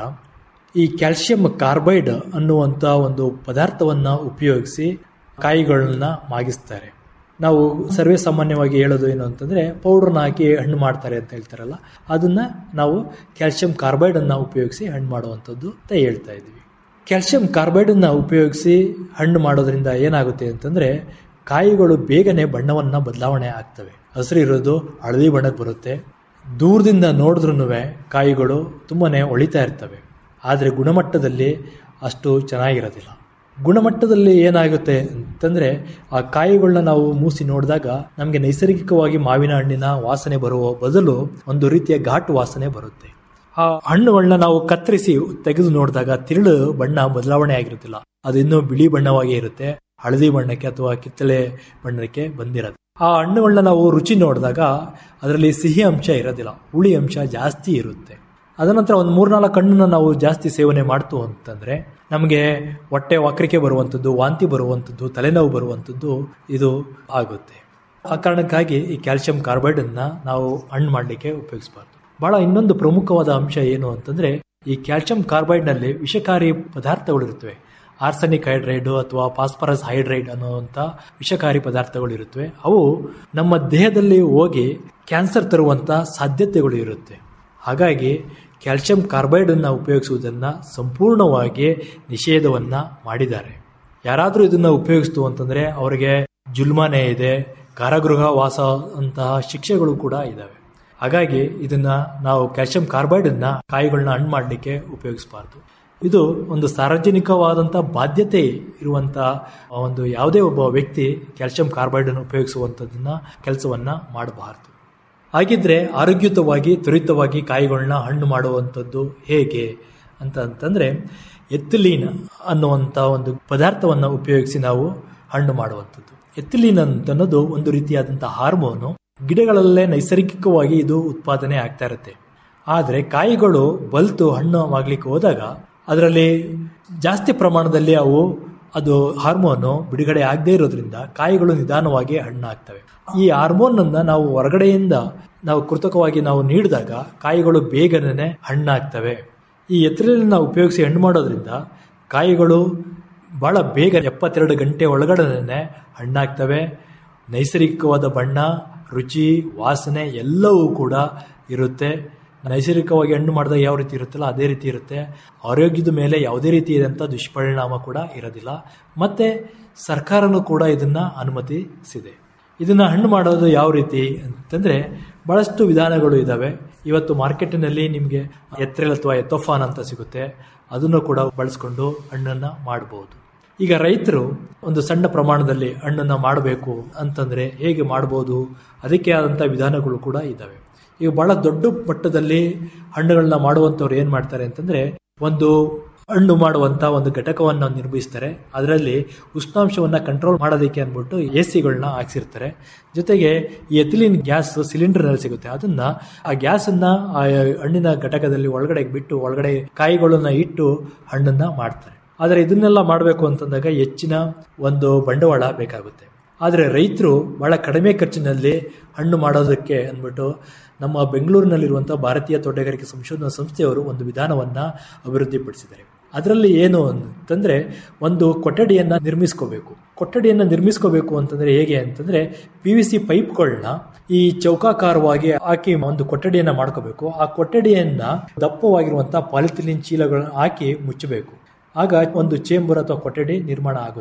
S: ಈ ಕ್ಯಾಲ್ಸಿಯಂ ಕಾರ್ಬೈಡ್ ಅನ್ನುವಂತ ಒಂದು ಪದಾರ್ಥವನ್ನ ಉಪಯೋಗಿಸಿ ಕಾಯಿಗಳನ್ನ ಮಾಗಿಸ್ತಾರೆ ನಾವು ಸರ್ವೇ ಸಾಮಾನ್ಯವಾಗಿ ಹೇಳೋದು ಏನು ಅಂತಂದ್ರೆ ಪೌಡರ್ನ ಹಾಕಿ ಹಣ್ಣು ಮಾಡ್ತಾರೆ ಅಂತ ಹೇಳ್ತಾರಲ್ಲ ಅದನ್ನ ನಾವು ಕ್ಯಾಲ್ಸಿಯಂ ಕಾರ್ಬೈಡ್ ಅನ್ನ ಉಪಯೋಗಿಸಿ ಹಣ್ಣು ಮಾಡುವಂಥದ್ದು ಅಂತ ಹೇಳ್ತಾ ಇದ್ವಿ ಕ್ಯಾಲ್ಸಿಯಂ ಕಾರ್ಬೈಡ್ ಅನ್ನ ಉಪಯೋಗಿಸಿ ಹಣ್ಣು ಮಾಡೋದ್ರಿಂದ ಏನಾಗುತ್ತೆ ಅಂತಂದ್ರೆ ಕಾಯಿಗಳು ಬೇಗನೆ ಬಣ್ಣವನ್ನ ಬದಲಾವಣೆ ಆಗ್ತವೆ ಹಸಿರಿರೋದು ಹಳದಿ ಬಣ್ಣಕ್ಕೆ ಬರುತ್ತೆ ದೂರದಿಂದ ನೋಡಿದ್ರೂ ಕಾಯಿಗಳು ತುಂಬಾನೇ ಒಳಿತಾ ಇರ್ತವೆ ಆದರೆ ಗುಣಮಟ್ಟದಲ್ಲಿ ಅಷ್ಟು ಚೆನ್ನಾಗಿರೋದಿಲ್ಲ ಗುಣಮಟ್ಟದಲ್ಲಿ ಏನಾಗುತ್ತೆ ಅಂತಂದ್ರೆ ಆ ಕಾಯಿಗಳನ್ನ ನಾವು ಮೂಸಿ ನೋಡಿದಾಗ ನಮಗೆ ನೈಸರ್ಗಿಕವಾಗಿ ಮಾವಿನ ಹಣ್ಣಿನ ವಾಸನೆ ಬರುವ ಬದಲು ಒಂದು ರೀತಿಯ ಘಾಟು ವಾಸನೆ ಬರುತ್ತೆ ಆ ಹಣ್ಣುಗಳನ್ನ ನಾವು ಕತ್ತರಿಸಿ ತೆಗೆದು ನೋಡಿದಾಗ ತಿರುಳು ಬಣ್ಣ ಬದಲಾವಣೆ ಆಗಿರುತ್ತಿಲ್ಲ ಅದು ಇನ್ನೂ ಬಿಳಿ ಬಣ್ಣವಾಗಿ ಇರುತ್ತೆ ಹಳದಿ ಬಣ್ಣಕ್ಕೆ ಅಥವಾ ಕಿತ್ತಳೆ ಬಣ್ಣಕ್ಕೆ ಬಂದಿರೋದು ಆ ಹಣ್ಣುಗಳನ್ನ ನಾವು ರುಚಿ ನೋಡಿದಾಗ ಅದರಲ್ಲಿ ಸಿಹಿ ಅಂಶ ಇರೋದಿಲ್ಲ ಹುಳಿ ಅಂಶ ಜಾಸ್ತಿ ಇರುತ್ತೆ ಅದನಂತರ ಒಂದು ಮೂರ್ನಾಲ್ಕು ಹಣ್ಣನ್ನ ನಾವು ಜಾಸ್ತಿ ಸೇವನೆ ಮಾಡ್ತು ಅಂತಂದ್ರೆ ನಮಗೆ ಹೊಟ್ಟೆ ವಕ್ರಿಕೆ ಬರುವಂಥದ್ದು ವಾಂತಿ ಬರುವಂಥದ್ದು ತಲೆನೋವು ಬರುವಂಥದ್ದು ಇದು ಆಗುತ್ತೆ ಆ ಕಾರಣಕ್ಕಾಗಿ ಈ ಕ್ಯಾಲ್ಸಿಯಂ ಕಾರ್ಬೈಡ್ ಅನ್ನ ನಾವು ಹಣ್ಣು ಮಾಡಲಿಕ್ಕೆ ಉಪಯೋಗಿಸಬಾರ್ದು ಬಹಳ ಇನ್ನೊಂದು ಪ್ರಮುಖವಾದ ಅಂಶ ಏನು ಅಂತಂದ್ರೆ ಈ ಕ್ಯಾಲ್ಸಿಯಂ ಕಾರ್ಬೈಡ್ ನಲ್ಲಿ ವಿಷಕಾರಿ ಪದಾರ್ಥಗಳು ಇರುತ್ತವೆ ಆರ್ಸನಿಕ್ ಹೈಡ್ರೈಡ್ ಅಥವಾ ಫಾಸ್ಫರಸ್ ಹೈಡ್ರೈಡ್ ಅನ್ನುವಂಥ ವಿಷಕಾರಿ ಪದಾರ್ಥಗಳು ಇರುತ್ತವೆ ಅವು ನಮ್ಮ ದೇಹದಲ್ಲಿ ಹೋಗಿ ಕ್ಯಾನ್ಸರ್ ತರುವಂಥ ಸಾಧ್ಯತೆಗಳು ಇರುತ್ತೆ ಹಾಗಾಗಿ ಕ್ಯಾಲ್ಸಿಯಂ ಕಾರ್ಬೈಡ್ ಅನ್ನ ಉಪಯೋಗಿಸುವುದನ್ನ ಸಂಪೂರ್ಣವಾಗಿ ನಿಷೇಧವನ್ನ ಮಾಡಿದ್ದಾರೆ ಯಾರಾದರೂ ಇದನ್ನ ಉಪಯೋಗಿಸ್ತು ಅಂತಂದ್ರೆ ಅವರಿಗೆ ಜುಲ್ಮಾನೆ ಇದೆ ಕಾರಾಗೃಹ ವಾಸ ಅಂತಹ ಶಿಕ್ಷೆಗಳು ಕೂಡ ಇದಾವೆ ಹಾಗಾಗಿ ಇದನ್ನ ನಾವು ಕ್ಯಾಲ್ಸಿಯಂ ಕಾರ್ಬೈಡ್ ಅನ್ನ ಕಾಯಿಗಳನ್ನ ಹಣ್ಣು ಮಾಡಲಿಕ್ಕೆ ಉಪಯೋಗಿಸಬಾರ್ದು ಇದು ಒಂದು ಸಾರ್ವಜನಿಕವಾದಂಥ ಬಾಧ್ಯತೆ ಇರುವಂತ ಒಂದು ಯಾವುದೇ ಒಬ್ಬ ವ್ಯಕ್ತಿ ಕ್ಯಾಲ್ಸಿಯಂ ಕಾರ್ಬೈಡ್ ಅನ್ನು ಉಪಯೋಗಿಸುವಂಥದ್ದನ್ನ ಕೆಲಸವನ್ನ ಮಾಡಬಾರದು ಹಾಗಿದ್ರೆ ಆರೋಗ್ಯಯುತವಾಗಿ ತ್ವರಿತವಾಗಿ ಕಾಯಿಗಳನ್ನ ಹಣ್ಣು ಮಾಡುವಂಥದ್ದು ಹೇಗೆ ಅಂತ ಅಂತಂದ್ರೆ ಎಥಿಲೀನ್ ಅನ್ನುವಂಥ ಒಂದು ಪದಾರ್ಥವನ್ನು ಉಪಯೋಗಿಸಿ ನಾವು ಹಣ್ಣು ಮಾಡುವಂಥದ್ದು ಎಥಿಲೀನ್ ಅಂತ ಅನ್ನೋದು ಒಂದು ರೀತಿಯಾದಂತಹ ಹಾರ್ಮೋನು ಗಿಡಗಳಲ್ಲೇ ನೈಸರ್ಗಿಕವಾಗಿ ಇದು ಉತ್ಪಾದನೆ ಆಗ್ತಾ ಇರುತ್ತೆ ಆದರೆ ಕಾಯಿಗಳು ಬಲ್ತು ಹಣ್ಣು ಆಗ್ಲಿಕ್ಕೆ ಹೋದಾಗ ಅದರಲ್ಲಿ ಜಾಸ್ತಿ ಪ್ರಮಾಣದಲ್ಲಿ ಅವು ಅದು ಹಾರ್ಮೋನು ಬಿಡುಗಡೆ ಆಗದೇ ಇರೋದ್ರಿಂದ ಕಾಯಿಗಳು ನಿಧಾನವಾಗಿ ಹಣ್ಣಾಗ್ತವೆ ಈ ಹಾರ್ಮೋನ್ ಅನ್ನ ನಾವು ಹೊರಗಡೆಯಿಂದ ನಾವು ಕೃತಕವಾಗಿ ನಾವು ನೀಡಿದಾಗ ಕಾಯಿಗಳು ಬೇಗನೆ ಹಣ್ಣಾಗ್ತವೆ ಈ ಎತ್ತರನ್ನ ಉಪಯೋಗಿಸಿ ಹಣ್ಣು ಮಾಡೋದ್ರಿಂದ ಕಾಯಿಗಳು ಬಹಳ ಬೇಗ ಎಪ್ಪತ್ತೆರಡು ಗಂಟೆ ಒಳಗಡೆನೆ ಹಣ್ಣಾಗ್ತವೆ ನೈಸರ್ಗಿಕವಾದ ಬಣ್ಣ ರುಚಿ ವಾಸನೆ ಎಲ್ಲವೂ ಕೂಡ ಇರುತ್ತೆ ನೈಸರ್ಗಿಕವಾಗಿ ಹಣ್ಣು ಮಾಡಿದಾಗ ಯಾವ ರೀತಿ ಇರುತ್ತಲ್ಲ ಅದೇ ರೀತಿ ಇರುತ್ತೆ ಆರೋಗ್ಯದ ಮೇಲೆ ಯಾವುದೇ ರೀತಿಯಾದಂಥ ದುಷ್ಪರಿಣಾಮ ಕೂಡ ಇರೋದಿಲ್ಲ ಮತ್ತೆ ಸರ್ಕಾರನೂ ಕೂಡ ಇದನ್ನ ಅನುಮತಿಸಿದೆ ಇದನ್ನ ಹಣ್ಣು ಮಾಡೋದು ಯಾವ ರೀತಿ ಅಂತಂದ್ರೆ ಬಹಳಷ್ಟು ವಿಧಾನಗಳು ಇದಾವೆ ಇವತ್ತು ಮಾರ್ಕೆಟಿನಲ್ಲಿ ನಿಮಗೆ ಎತ್ರೆಲ್ ಅಥವಾ ಎತ್ತೋಫಾನ್ ಅಂತ ಸಿಗುತ್ತೆ ಅದನ್ನು ಕೂಡ ಬಳಸ್ಕೊಂಡು ಹಣ್ಣನ್ನ ಮಾಡಬಹುದು ಈಗ ರೈತರು ಒಂದು ಸಣ್ಣ ಪ್ರಮಾಣದಲ್ಲಿ ಹಣ್ಣನ್ನ ಮಾಡಬೇಕು ಅಂತಂದ್ರೆ ಹೇಗೆ ಮಾಡಬಹುದು ಅದಕ್ಕೆ ಆದಂಥ ವಿಧಾನಗಳು ಕೂಡ ಇದ್ದಾವೆ ಈಗ ಬಹಳ ದೊಡ್ಡ ಮಟ್ಟದಲ್ಲಿ ಹಣ್ಣುಗಳನ್ನ ಮಾಡುವಂಥವ್ರು ಏನ್ ಮಾಡ್ತಾರೆ ಅಂತಂದ್ರೆ ಒಂದು ಹಣ್ಣು ಮಾಡುವಂತ ಒಂದು ಘಟಕವನ್ನು ನಿರ್ಮಿಸ್ತಾರೆ ಅದರಲ್ಲಿ ಉಷ್ಣಾಂಶವನ್ನ ಕಂಟ್ರೋಲ್ ಮಾಡೋದಕ್ಕೆ ಅಂದ್ಬಿಟ್ಟು ಎ ಸಿಗಳನ್ನ ಹಾಕ್ಸಿರ್ತಾರೆ ಜೊತೆಗೆ ಈ ಎಥಿಲಿನ್ ಗ್ಯಾಸ್ ಸಿಲಿಂಡರ್ ನಲ್ಲಿ ಸಿಗುತ್ತೆ ಅದನ್ನ ಆ ಗ್ಯಾಸ್ ಅನ್ನ ಆ ಹಣ್ಣಿನ ಘಟಕದಲ್ಲಿ ಒಳಗಡೆ ಬಿಟ್ಟು ಒಳಗಡೆ ಕಾಯಿಗಳನ್ನ ಇಟ್ಟು ಹಣ್ಣನ್ನ ಮಾಡ್ತಾರೆ ಆದರೆ ಇದನ್ನೆಲ್ಲ ಮಾಡಬೇಕು ಅಂತಂದಾಗ ಹೆಚ್ಚಿನ ಒಂದು ಬಂಡವಾಳ ಬೇಕಾಗುತ್ತೆ ಆದರೆ ರೈತರು ಬಹಳ ಕಡಿಮೆ ಖರ್ಚಿನಲ್ಲಿ ಹಣ್ಣು ಮಾಡೋದಕ್ಕೆ ಅಂದ್ಬಿಟ್ಟು ನಮ್ಮ ಬೆಂಗಳೂರಿನಲ್ಲಿರುವಂತಹ ಭಾರತೀಯ ತೋಟಗಾರಿಕೆ ಸಂಶೋಧನಾ ಸಂಸ್ಥೆಯವರು ಒಂದು ವಿಧಾನವನ್ನ ಅಭಿವೃದ್ಧಿಪಡಿಸಿದ್ದಾರೆ ಅದರಲ್ಲಿ ಏನು ಅಂತಂದ್ರೆ ಒಂದು ಕೊಠಡಿಯನ್ನ ನಿರ್ಮಿಸ್ಕೋಬೇಕು ಕೊಠಡಿಯನ್ನ ನಿರ್ಮಿಸ್ಕೋಬೇಕು ಅಂತಂದ್ರೆ ಹೇಗೆ ಅಂತಂದ್ರೆ ಪಿ ವಿ ಸಿ ಪೈಪ್ಗಳನ್ನ ಈ ಚೌಕಾಕಾರವಾಗಿ ಹಾಕಿ ಒಂದು ಕೊಠಡಿಯನ್ನ ಮಾಡ್ಕೋಬೇಕು ಆ ಕೊಠಡಿಯನ್ನ ದಪ್ಪವಾಗಿರುವಂತಹ ಪಾಲಿಥಿಲಿನ್ ಚೀಲಗಳನ್ನ ಹಾಕಿ ಮುಚ್ಚಬೇಕು ಆಗ ಒಂದು ಚೇಂಬರ್ ಅಥವಾ ಕೊಠಡಿ ನಿರ್ಮಾಣ ಆಗುತ್ತೆ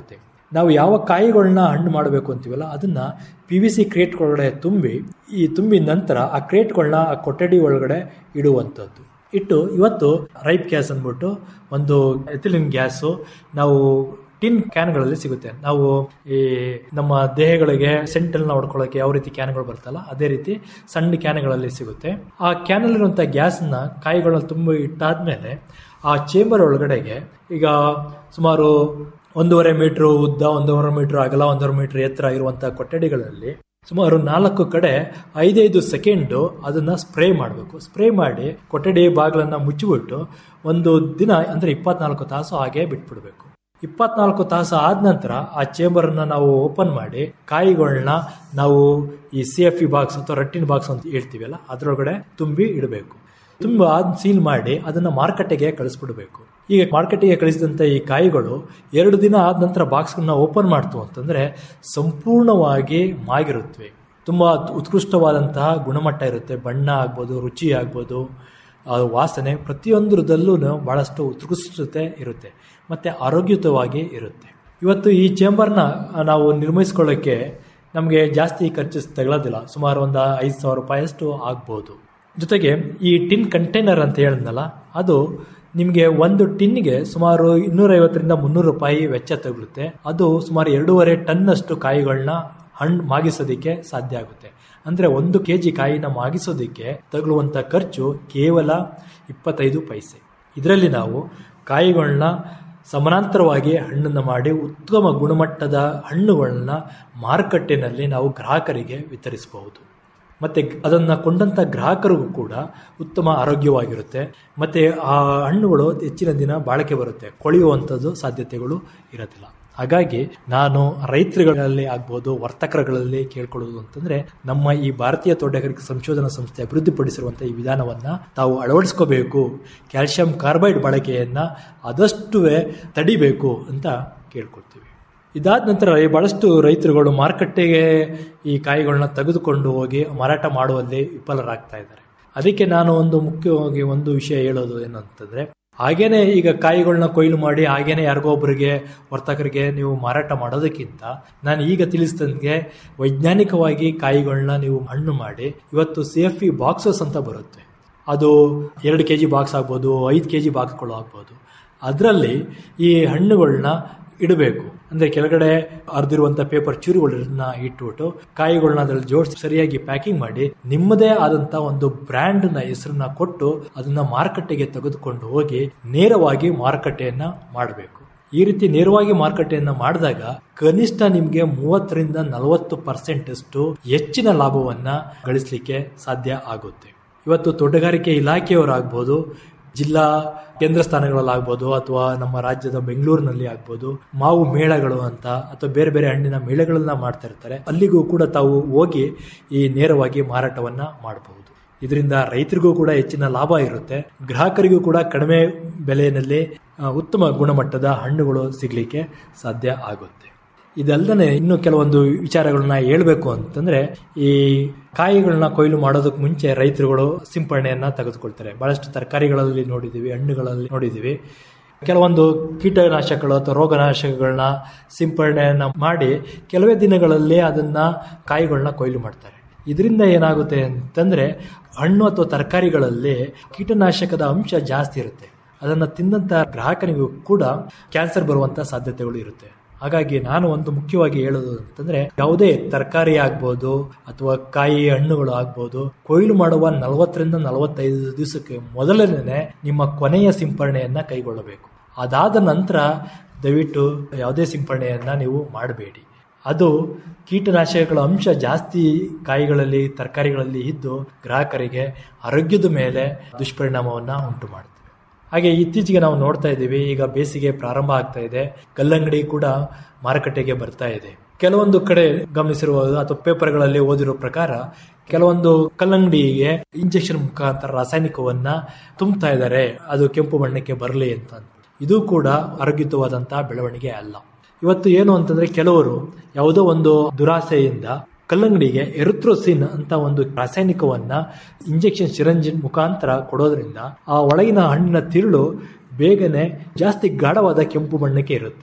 S: ನಾವು ಯಾವ ಕಾಯಿಗಳನ್ನ ಹಣ್ಣು ಮಾಡಬೇಕು ಅಂತೀವಲ್ಲ ಅದನ್ನ ಪಿ ವಿ ಸಿ ಕ್ರೇಟ್ ಒಳಗಡೆ ತುಂಬಿ ಈ ತುಂಬಿದ ನಂತರ ಆ ಕ್ರೇಟ್ಗಳನ್ನ ಆ ಕೊಠಡಿ ಒಳಗಡೆ ಇಡುವಂಥದ್ದು ಇಟ್ಟು ಇವತ್ತು ರೈಪ್ ಗ್ಯಾಸ್ ಅಂದ್ಬಿಟ್ಟು ಒಂದು ಎಥಿಲಿನ್ ಗ್ಯಾಸು ನಾವು ಟಿನ್ ಕ್ಯಾನ್ಗಳಲ್ಲಿ ಸಿಗುತ್ತೆ ನಾವು ಈ ನಮ್ಮ ದೇಹಗಳಿಗೆ ಸೆಂಟಲ್ನ ಹೊಡ್ಕೊಳ್ಳೋಕೆ ಯಾವ ರೀತಿ ಕ್ಯಾನ್ಗಳು ಬರ್ತಲ್ಲ ಅದೇ ರೀತಿ ಸಣ್ಣ ಕ್ಯಾನ್ಗಳಲ್ಲಿ ಸಿಗುತ್ತೆ ಆ ಕ್ಯಾನಲ್ಲಿರುವಂಥ ಗ್ಯಾಸ್ನ ಕಾಯಿಗಳನ್ನ ತುಂಬ ಇಟ್ಟಾದ್ಮೇಲೆ ಆ ಚೇಂಬರ್ ಒಳಗಡೆಗೆ ಈಗ ಸುಮಾರು ಒಂದೂವರೆ ಮೀಟ್ರ್ ಉದ್ದ ಒಂದೂವರೆ ಮೀಟ್ರ್ ಅಗಲ ಒಂದೂವರೆ ಮೀಟ್ರ್ ಎತ್ತರ ಇರುವಂಥ ಕೊಠಡಿಗಳಲ್ಲಿ ಸುಮಾರು ನಾಲ್ಕು ಕಡೆ ಐದೈದು ಸೆಕೆಂಡು ಅದನ್ನ ಸ್ಪ್ರೇ ಮಾಡಬೇಕು ಸ್ಪ್ರೇ ಮಾಡಿ ಕೊಠಡಿ ಬಾಗಿಲನ್ನ ಮುಚ್ಚಿಬಿಟ್ಟು ಒಂದು ದಿನ ಅಂದ್ರೆ ಇಪ್ಪತ್ನಾಲ್ಕು ತಾಸು ಹಾಗೆ ಬಿಟ್ಬಿಡ್ಬೇಕು ಇಪ್ಪತ್ನಾಲ್ಕು ತಾಸು ಆದ ನಂತರ ಆ ಚೇಂಬರ್ನ ನಾವು ಓಪನ್ ಮಾಡಿ ಕಾಯಿಗಳನ್ನ ನಾವು ಈ ಸಿ ಎಫ್ ಇ ಬಾಕ್ಸ್ ಅಥವಾ ರಟ್ಟಿನ ಬಾಕ್ಸ್ ಅಂತ ಹೇಳ್ತೀವಲ್ಲ ಅದರೊಳಗಡೆ ತುಂಬಿ ಇಡಬೇಕು ತುಂಬ ಸೀಲ್ ಮಾಡಿ ಅದನ್ನ ಮಾರ್ಕೆಟಿಗೆ ಕಳಿಸ್ಬಿಡ್ಬೇಕು ಈಗ ಮಾರ್ಕೆಟಿಗೆ ಕಳಿಸಿದಂಥ ಈ ಕಾಯಿಗಳು ಎರಡು ದಿನ ಆದ ನಂತರ ಬಾಕ್ಸ್ಗಳನ್ನ ಓಪನ್ ಮಾಡ್ತು ಅಂತಂದ್ರೆ ಸಂಪೂರ್ಣವಾಗಿ ಮಾಗಿರುತ್ತವೆ ತುಂಬ ಉತ್ಕೃಷ್ಟವಾದಂತಹ ಗುಣಮಟ್ಟ ಇರುತ್ತೆ ಬಣ್ಣ ಆಗ್ಬೋದು ರುಚಿ ಆಗ್ಬೋದು ಆ ವಾಸನೆ ಪ್ರತಿಯೊಂದರದಲ್ಲೂ ಬಹಳಷ್ಟು ಉತ್ಕೃಷ್ಟತೆ ಇರುತ್ತೆ ಮತ್ತೆ ಆರೋಗ್ಯಯುತವಾಗಿ ಇರುತ್ತೆ ಇವತ್ತು ಈ ಚೇಂಬರ್ನ ನಾವು ನಿರ್ಮಿಸ್ಕೊಳ್ಳೋಕ್ಕೆ ನಮಗೆ ಜಾಸ್ತಿ ಖರ್ಚು ತಗೊಳ್ಳೋದಿಲ್ಲ ಸುಮಾರು ಒಂದು ಐದು ಸಾವಿರ ರೂಪಾಯಿಯಷ್ಟು ಆಗ್ಬೋದು ಜೊತೆಗೆ ಈ ಟಿನ್ ಕಂಟೈನರ್ ಅಂತ ಹೇಳಿದ್ನಲ್ಲ ಅದು ನಿಮಗೆ ಒಂದು ಟಿನ್ಗೆ ಸುಮಾರು ಇನ್ನೂರೈವತ್ತರಿಂದ ಮುನ್ನೂರು ರೂಪಾಯಿ ವೆಚ್ಚ ತಗುಲುತ್ತೆ ಅದು ಸುಮಾರು ಎರಡೂವರೆ ಟನ್ನಷ್ಟು ಕಾಯಿಗಳನ್ನ ಹಣ್ಣು ಮಾಗಿಸೋದಕ್ಕೆ ಸಾಧ್ಯ ಆಗುತ್ತೆ ಅಂದ್ರೆ ಒಂದು ಕೆ ಜಿ ಕಾಯಿನ ಮಾಗಿಸೋದಕ್ಕೆ ತಗುಲುವಂಥ ಖರ್ಚು ಕೇವಲ ಇಪ್ಪತ್ತೈದು ಪೈಸೆ ಇದರಲ್ಲಿ ನಾವು ಕಾಯಿಗಳನ್ನ ಸಮಾನಾಂತರವಾಗಿ ಹಣ್ಣನ್ನು ಮಾಡಿ ಉತ್ತಮ ಗುಣಮಟ್ಟದ ಹಣ್ಣುಗಳನ್ನ ಮಾರುಕಟ್ಟೆನಲ್ಲಿ ನಾವು ಗ್ರಾಹಕರಿಗೆ ವಿತರಿಸಬಹುದು ಮತ್ತೆ ಅದನ್ನ ಕೊಂಡಂತ ಗ್ರಾಹಕರಿಗೂ ಕೂಡ ಉತ್ತಮ ಆರೋಗ್ಯವಾಗಿರುತ್ತೆ ಮತ್ತೆ ಆ ಹಣ್ಣುಗಳು ಹೆಚ್ಚಿನ ದಿನ ಬಾಳಿಕೆ ಬರುತ್ತೆ ಕೊಳೆಯುವಂಥದ್ದು ಸಾಧ್ಯತೆಗಳು ಇರೋದಿಲ್ಲ ಹಾಗಾಗಿ ನಾನು ರೈತರುಗಳಲ್ಲಿ ಆಗ್ಬೋದು ವರ್ತಕರುಗಳಲ್ಲಿ ಕೇಳ್ಕೊಳ್ಳೋದು ಅಂತಂದ್ರೆ ನಮ್ಮ ಈ ಭಾರತೀಯ ತೋಟಗಾರಿಕೆ ಸಂಶೋಧನಾ ಸಂಸ್ಥೆ ಅಭಿವೃದ್ಧಿಪಡಿಸಿರುವಂತಹ ಈ ವಿಧಾನವನ್ನ ತಾವು ಅಳವಡಿಸ್ಕೋಬೇಕು ಕ್ಯಾಲ್ಸಿಯಂ ಕಾರ್ಬೈಡ್ ಬಳಕೆಯನ್ನ ಆದಷ್ಟು ತಡಿಬೇಕು ಅಂತ ಕೇಳ್ಕೊಳ್ತೀವಿ ಇದಾದ ನಂತರ ಬಹಳಷ್ಟು ರೈತರುಗಳು ಮಾರುಕಟ್ಟೆಗೆ ಈ ಕಾಯಿಗಳನ್ನ ತೆಗೆದುಕೊಂಡು ಹೋಗಿ ಮಾರಾಟ ಮಾಡುವಲ್ಲಿ ವಿಫಲರಾಗ್ತಾ ಇದ್ದಾರೆ ಅದಕ್ಕೆ ನಾನು ಒಂದು ಮುಖ್ಯವಾಗಿ ಒಂದು ವಿಷಯ ಹೇಳೋದು ಏನಂತಂದ್ರೆ ಹಾಗೇನೆ ಈಗ ಕಾಯಿಗಳನ್ನ ಕೊಯ್ಲು ಮಾಡಿ ಹಾಗೇನೆ ಯಾರಿಗೋ ಒಬ್ಬರಿಗೆ ವರ್ತಕರಿಗೆ ನೀವು ಮಾರಾಟ ಮಾಡೋದಕ್ಕಿಂತ ನಾನು ಈಗ ತಿಳಿಸಿದಂಗೆ ವೈಜ್ಞಾನಿಕವಾಗಿ ಕಾಯಿಗಳನ್ನ ನೀವು ಹಣ್ಣು ಮಾಡಿ ಇವತ್ತು ಸಿ ಎಫ್ ಇ ಬಾಕ್ಸಸ್ ಅಂತ ಬರುತ್ತೆ ಅದು ಎರಡು ಕೆ ಜಿ ಬಾಕ್ಸ್ ಆಗ್ಬೋದು ಐದು ಕೆ ಜಿ ಬಾಕ್ಸ್ಗಳು ಆಗ್ಬೋದು ಅದರಲ್ಲಿ ಈ ಹಣ್ಣುಗಳನ್ನ ಇಡಬೇಕು ಅಂದ್ರೆ ಕೆಳಗಡೆ ಅರ್ದಿರುವಂತ ಪೇಪರ್ ಚೂರುಗಳನ್ನ ಇಟ್ಬಿಟ್ಟು ಕಾಯಿಗಳನ್ನ ಅದ್ರಲ್ಲಿ ಜೋಡಿಸಿ ಸರಿಯಾಗಿ ಪ್ಯಾಕಿಂಗ್ ಮಾಡಿ ನಿಮ್ಮದೇ ಆದಂತ ಒಂದು ಬ್ರ್ಯಾಂಡ್ ನ ಹೆಸರನ್ನ ಕೊಟ್ಟು ಅದನ್ನ ಮಾರುಕಟ್ಟೆಗೆ ತೆಗೆದುಕೊಂಡು ಹೋಗಿ ನೇರವಾಗಿ ಮಾರುಕಟ್ಟೆಯನ್ನ ಮಾಡಬೇಕು ಈ ರೀತಿ ನೇರವಾಗಿ ಮಾರುಕಟ್ಟೆಯನ್ನ ಮಾಡಿದಾಗ ಕನಿಷ್ಠ ನಿಮ್ಗೆ ಮೂವತ್ತರಿಂದ ನಲವತ್ತು ಪರ್ಸೆಂಟ್ ಅಷ್ಟು ಹೆಚ್ಚಿನ ಲಾಭವನ್ನ ಗಳಿಸಲಿಕ್ಕೆ ಸಾಧ್ಯ ಆಗುತ್ತೆ ಇವತ್ತು ತೋಟಗಾರಿಕೆ ಇಲಾಖೆಯವರಾಗ್ಬೋದು ಜಿಲ್ಲಾ ಕೇಂದ್ರ ಸ್ಥಾನಗಳಲ್ಲಾಗ್ಬೋದು ಅಥವಾ ನಮ್ಮ ರಾಜ್ಯದ ಬೆಂಗಳೂರಿನಲ್ಲಿ ಆಗ್ಬೋದು ಮಾವು ಮೇಳಗಳು ಅಂತ ಅಥವಾ ಬೇರೆ ಬೇರೆ ಹಣ್ಣಿನ ಮೇಳಗಳನ್ನ ಮಾಡ್ತಾ ಇರ್ತಾರೆ ಅಲ್ಲಿಗೂ ಕೂಡ ತಾವು ಹೋಗಿ ಈ ನೇರವಾಗಿ ಮಾರಾಟವನ್ನ ಮಾಡಬಹುದು ಇದರಿಂದ ರೈತರಿಗೂ ಕೂಡ ಹೆಚ್ಚಿನ ಲಾಭ ಇರುತ್ತೆ ಗ್ರಾಹಕರಿಗೂ ಕೂಡ ಕಡಿಮೆ ಬೆಲೆಯಲ್ಲಿ ಉತ್ತಮ ಗುಣಮಟ್ಟದ ಹಣ್ಣುಗಳು ಸಿಗ್ಲಿಕ್ಕೆ ಸಾಧ್ಯ ಆಗುತ್ತೆ ಇದಲ್ಲದೆ ಇನ್ನು ಕೆಲವೊಂದು ವಿಚಾರಗಳನ್ನ ಹೇಳ್ಬೇಕು ಅಂತಂದ್ರೆ ಈ ಕಾಯಿಗಳನ್ನ ಕೊಯ್ಲು ಮಾಡೋದಕ್ಕೆ ಮುಂಚೆ ರೈತರುಗಳು ಸಿಂಪರಣೆಯನ್ನ ತೆಗೆದುಕೊಳ್ತಾರೆ ಬಹಳಷ್ಟು ತರಕಾರಿಗಳಲ್ಲಿ ನೋಡಿದೀವಿ ಹಣ್ಣುಗಳಲ್ಲಿ ನೋಡಿದೀವಿ ಕೆಲವೊಂದು ಕೀಟನಾಶಕಗಳು ಅಥವಾ ರೋಗನಾಶಕಗಳನ್ನ ಸಿಂಪರಣೆಯನ್ನ ಮಾಡಿ ಕೆಲವೇ ದಿನಗಳಲ್ಲಿ ಅದನ್ನ ಕಾಯಿಗಳನ್ನ ಕೊಯ್ಲು ಮಾಡ್ತಾರೆ ಇದರಿಂದ ಏನಾಗುತ್ತೆ ಅಂತಂದ್ರೆ ಹಣ್ಣು ಅಥವಾ ತರಕಾರಿಗಳಲ್ಲಿ ಕೀಟನಾಶಕದ ಅಂಶ ಜಾಸ್ತಿ ಇರುತ್ತೆ ಅದನ್ನ ತಿಂದಂತ ಗ್ರಾಹಕನಿಗೂ ಕೂಡ ಕ್ಯಾನ್ಸರ್ ಬರುವಂತ ಸಾಧ್ಯತೆಗಳು ಇರುತ್ತೆ ಹಾಗಾಗಿ ನಾನು ಒಂದು ಮುಖ್ಯವಾಗಿ ಹೇಳೋದು ಅಂತಂದ್ರೆ ಯಾವುದೇ ತರಕಾರಿ ಆಗ್ಬೋದು ಅಥವಾ ಕಾಯಿ ಹಣ್ಣುಗಳು ಆಗ್ಬೋದು ಕೊಯ್ಲು ಮಾಡುವ ನಲವತ್ತರಿಂದ ನಲವತ್ತೈದು ದಿವಸಕ್ಕೆ ಮೊದಲನೇ ನಿಮ್ಮ ಕೊನೆಯ ಸಿಂಪರಣೆಯನ್ನ ಕೈಗೊಳ್ಳಬೇಕು ಅದಾದ ನಂತರ ದಯವಿಟ್ಟು ಯಾವುದೇ ಸಿಂಪರಣೆಯನ್ನ ನೀವು ಮಾಡಬೇಡಿ ಅದು ಕೀಟನಾಶಕಗಳ ಅಂಶ ಜಾಸ್ತಿ ಕಾಯಿಗಳಲ್ಲಿ ತರಕಾರಿಗಳಲ್ಲಿ ಇದ್ದು ಗ್ರಾಹಕರಿಗೆ ಆರೋಗ್ಯದ ಮೇಲೆ ದುಷ್ಪರಿಣಾಮವನ್ನ ಉಂಟು ಮಾಡುತ್ತೆ ಹಾಗೆ ಇತ್ತೀಚೆಗೆ ನಾವು ನೋಡ್ತಾ ಇದ್ದೀವಿ ಈಗ ಬೇಸಿಗೆ ಪ್ರಾರಂಭ ಆಗ್ತಾ ಇದೆ ಕಲ್ಲಂಗಡಿ ಕೂಡ ಮಾರುಕಟ್ಟೆಗೆ ಬರ್ತಾ ಇದೆ ಕೆಲವೊಂದು ಕಡೆ ಗಮನಿಸಿರುವುದು ಅಥವಾ ಪೇಪರ್ಗಳಲ್ಲಿ ಓದಿರೋ ಪ್ರಕಾರ ಕೆಲವೊಂದು ಕಲ್ಲಂಗಡಿಗೆ ಇಂಜೆಕ್ಷನ್ ಮುಖಾಂತರ ರಾಸಾಯನಿಕವನ್ನ ತುಂಬುತ್ತಾ ಇದ್ದಾರೆ ಅದು ಕೆಂಪು ಬಣ್ಣಕ್ಕೆ ಬರಲಿ ಅಂತ ಇದು ಕೂಡ ಆರೋಗ್ಯಯುತವಾದಂತಹ ಬೆಳವಣಿಗೆ ಅಲ್ಲ ಇವತ್ತು ಏನು ಅಂತಂದ್ರೆ ಕೆಲವರು ಯಾವುದೋ ಒಂದು ದುರಾಸೆಯಿಂದ ಕಲ್ಲಂಗಡಿಗೆ ಎರುತ್ರೋಸಿನ್ ಅಂತ ಒಂದು ರಾಸಾಯನಿಕವನ್ನ ಇಂಜೆಕ್ಷನ್ ಸಿರಂಜಿನ್ ಮುಖಾಂತರ ಕೊಡೋದ್ರಿಂದ ಆ ಒಳಗಿನ ಹಣ್ಣಿನ ತಿರುಳು ಬೇಗನೆ ಜಾಸ್ತಿ ಗಾಢವಾದ ಕೆಂಪು ಬಣ್ಣಕ್ಕೆ ಇರುತ್ತೆ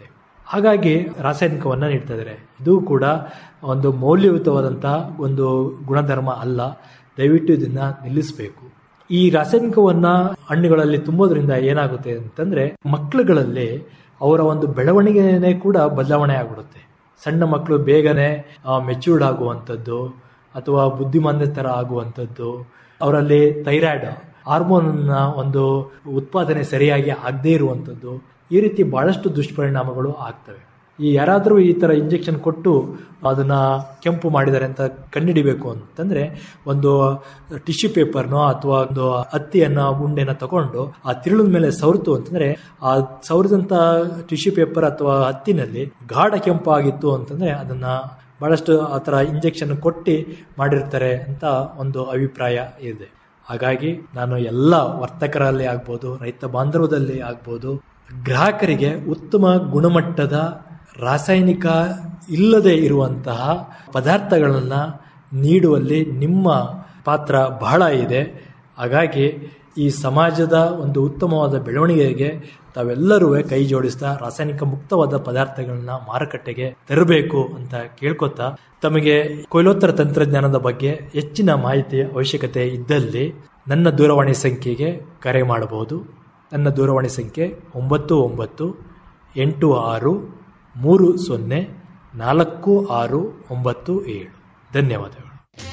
S: ಹಾಗಾಗಿ ರಾಸಾಯನಿಕವನ್ನು ನೀಡ್ತಾ ಇದ್ದಾರೆ ಇದು ಕೂಡ ಒಂದು ಮೌಲ್ಯಯುತವಾದಂತಹ ಒಂದು ಗುಣಧರ್ಮ ಅಲ್ಲ ದಯವಿಟ್ಟು ಇದನ್ನ ನಿಲ್ಲಿಸಬೇಕು ಈ ರಾಸಾಯನಿಕವನ್ನ ಹಣ್ಣುಗಳಲ್ಲಿ ತುಂಬೋದ್ರಿಂದ ಏನಾಗುತ್ತೆ ಅಂತಂದ್ರೆ ಮಕ್ಕಳುಗಳಲ್ಲಿ ಅವರ ಒಂದು ಬೆಳವಣಿಗೆನೇ ಕೂಡ ಬದಲಾವಣೆ ಆಗ್ಬಿಡುತ್ತೆ ಸಣ್ಣ ಮಕ್ಕಳು ಬೇಗನೆ ಮೆಚ್ಯೂರ್ಡ್ ಆಗುವಂಥದ್ದು ಅಥವಾ ಬುದ್ಧಿಮಾನ್ಯತರ ಆಗುವಂಥದ್ದು ಅವರಲ್ಲಿ ಥೈರಾಯ್ಡ್ ಹಾರ್ಮೋನ್ ಒಂದು ಉತ್ಪಾದನೆ ಸರಿಯಾಗಿ ಆಗದೇ ಇರುವಂಥದ್ದು ಈ ರೀತಿ ಬಹಳಷ್ಟು ದುಷ್ಪರಿಣಾಮಗಳು ಆಗ್ತವೆ ಈ ಯಾರಾದರೂ ಈ ತರ ಇಂಜೆಕ್ಷನ್ ಕೊಟ್ಟು ಅದನ್ನ ಕೆಂಪು ಮಾಡಿದ್ದಾರೆ ಅಂತ ಕಂಡುಹಿಡಿಬೇಕು ಅಂತಂದ್ರೆ ಒಂದು ಟಿಶ್ಯೂ ಪೇಪರ್ನೋ ಅಥವಾ ಒಂದು ಹತ್ತಿಯನ್ನ ಉಂಡೆನ ತಗೊಂಡು ಆ ತಿರುಳಿನ ಮೇಲೆ ಸವರ್ತು ಅಂತಂದ್ರೆ ಆ ಸವರಿದಂತ ಟಿಶ್ಯೂ ಪೇಪರ್ ಅಥವಾ ಹತ್ತಿನಲ್ಲಿ ಗಾಢ ಕೆಂಪು ಆಗಿತ್ತು ಅಂತಂದ್ರೆ ಅದನ್ನ ಬಹಳಷ್ಟು ಆ ಥರ ಇಂಜೆಕ್ಷನ್ ಕೊಟ್ಟು ಮಾಡಿರ್ತಾರೆ ಅಂತ ಒಂದು ಅಭಿಪ್ರಾಯ ಇದೆ ಹಾಗಾಗಿ ನಾನು ಎಲ್ಲ ವರ್ತಕರಲ್ಲಿ ಆಗ್ಬೋದು ರೈತ ಬಾಂಧವದಲ್ಲಿ ಆಗ್ಬೋದು ಗ್ರಾಹಕರಿಗೆ ಉತ್ತಮ ಗುಣಮಟ್ಟದ ರಾಸಾಯನಿಕ ಇಲ್ಲದೆ ಇರುವಂತಹ ಪದಾರ್ಥಗಳನ್ನು ನೀಡುವಲ್ಲಿ ನಿಮ್ಮ ಪಾತ್ರ ಬಹಳ ಇದೆ ಹಾಗಾಗಿ ಈ ಸಮಾಜದ ಒಂದು ಉತ್ತಮವಾದ ಬೆಳವಣಿಗೆಗೆ ತಾವೆಲ್ಲರೂ ಕೈ ಜೋಡಿಸ್ತಾ ರಾಸಾಯನಿಕ ಮುಕ್ತವಾದ ಪದಾರ್ಥಗಳನ್ನ ಮಾರುಕಟ್ಟೆಗೆ ತರಬೇಕು ಅಂತ ಕೇಳ್ಕೊತಾ ತಮಗೆ ಕೊಯ್ಲೋತ್ತರ ತಂತ್ರಜ್ಞಾನದ ಬಗ್ಗೆ ಹೆಚ್ಚಿನ ಮಾಹಿತಿ ಅವಶ್ಯಕತೆ ಇದ್ದಲ್ಲಿ ನನ್ನ ದೂರವಾಣಿ ಸಂಖ್ಯೆಗೆ ಕರೆ ಮಾಡಬಹುದು ನನ್ನ ದೂರವಾಣಿ ಸಂಖ್ಯೆ ಒಂಬತ್ತು ಒಂಬತ್ತು ಎಂಟು ಆರು ಮೂರು ಸೊನ್ನೆ ನಾಲ್ಕು ಆರು ಒಂಬತ್ತು ಏಳು ಧನ್ಯವಾದಗಳು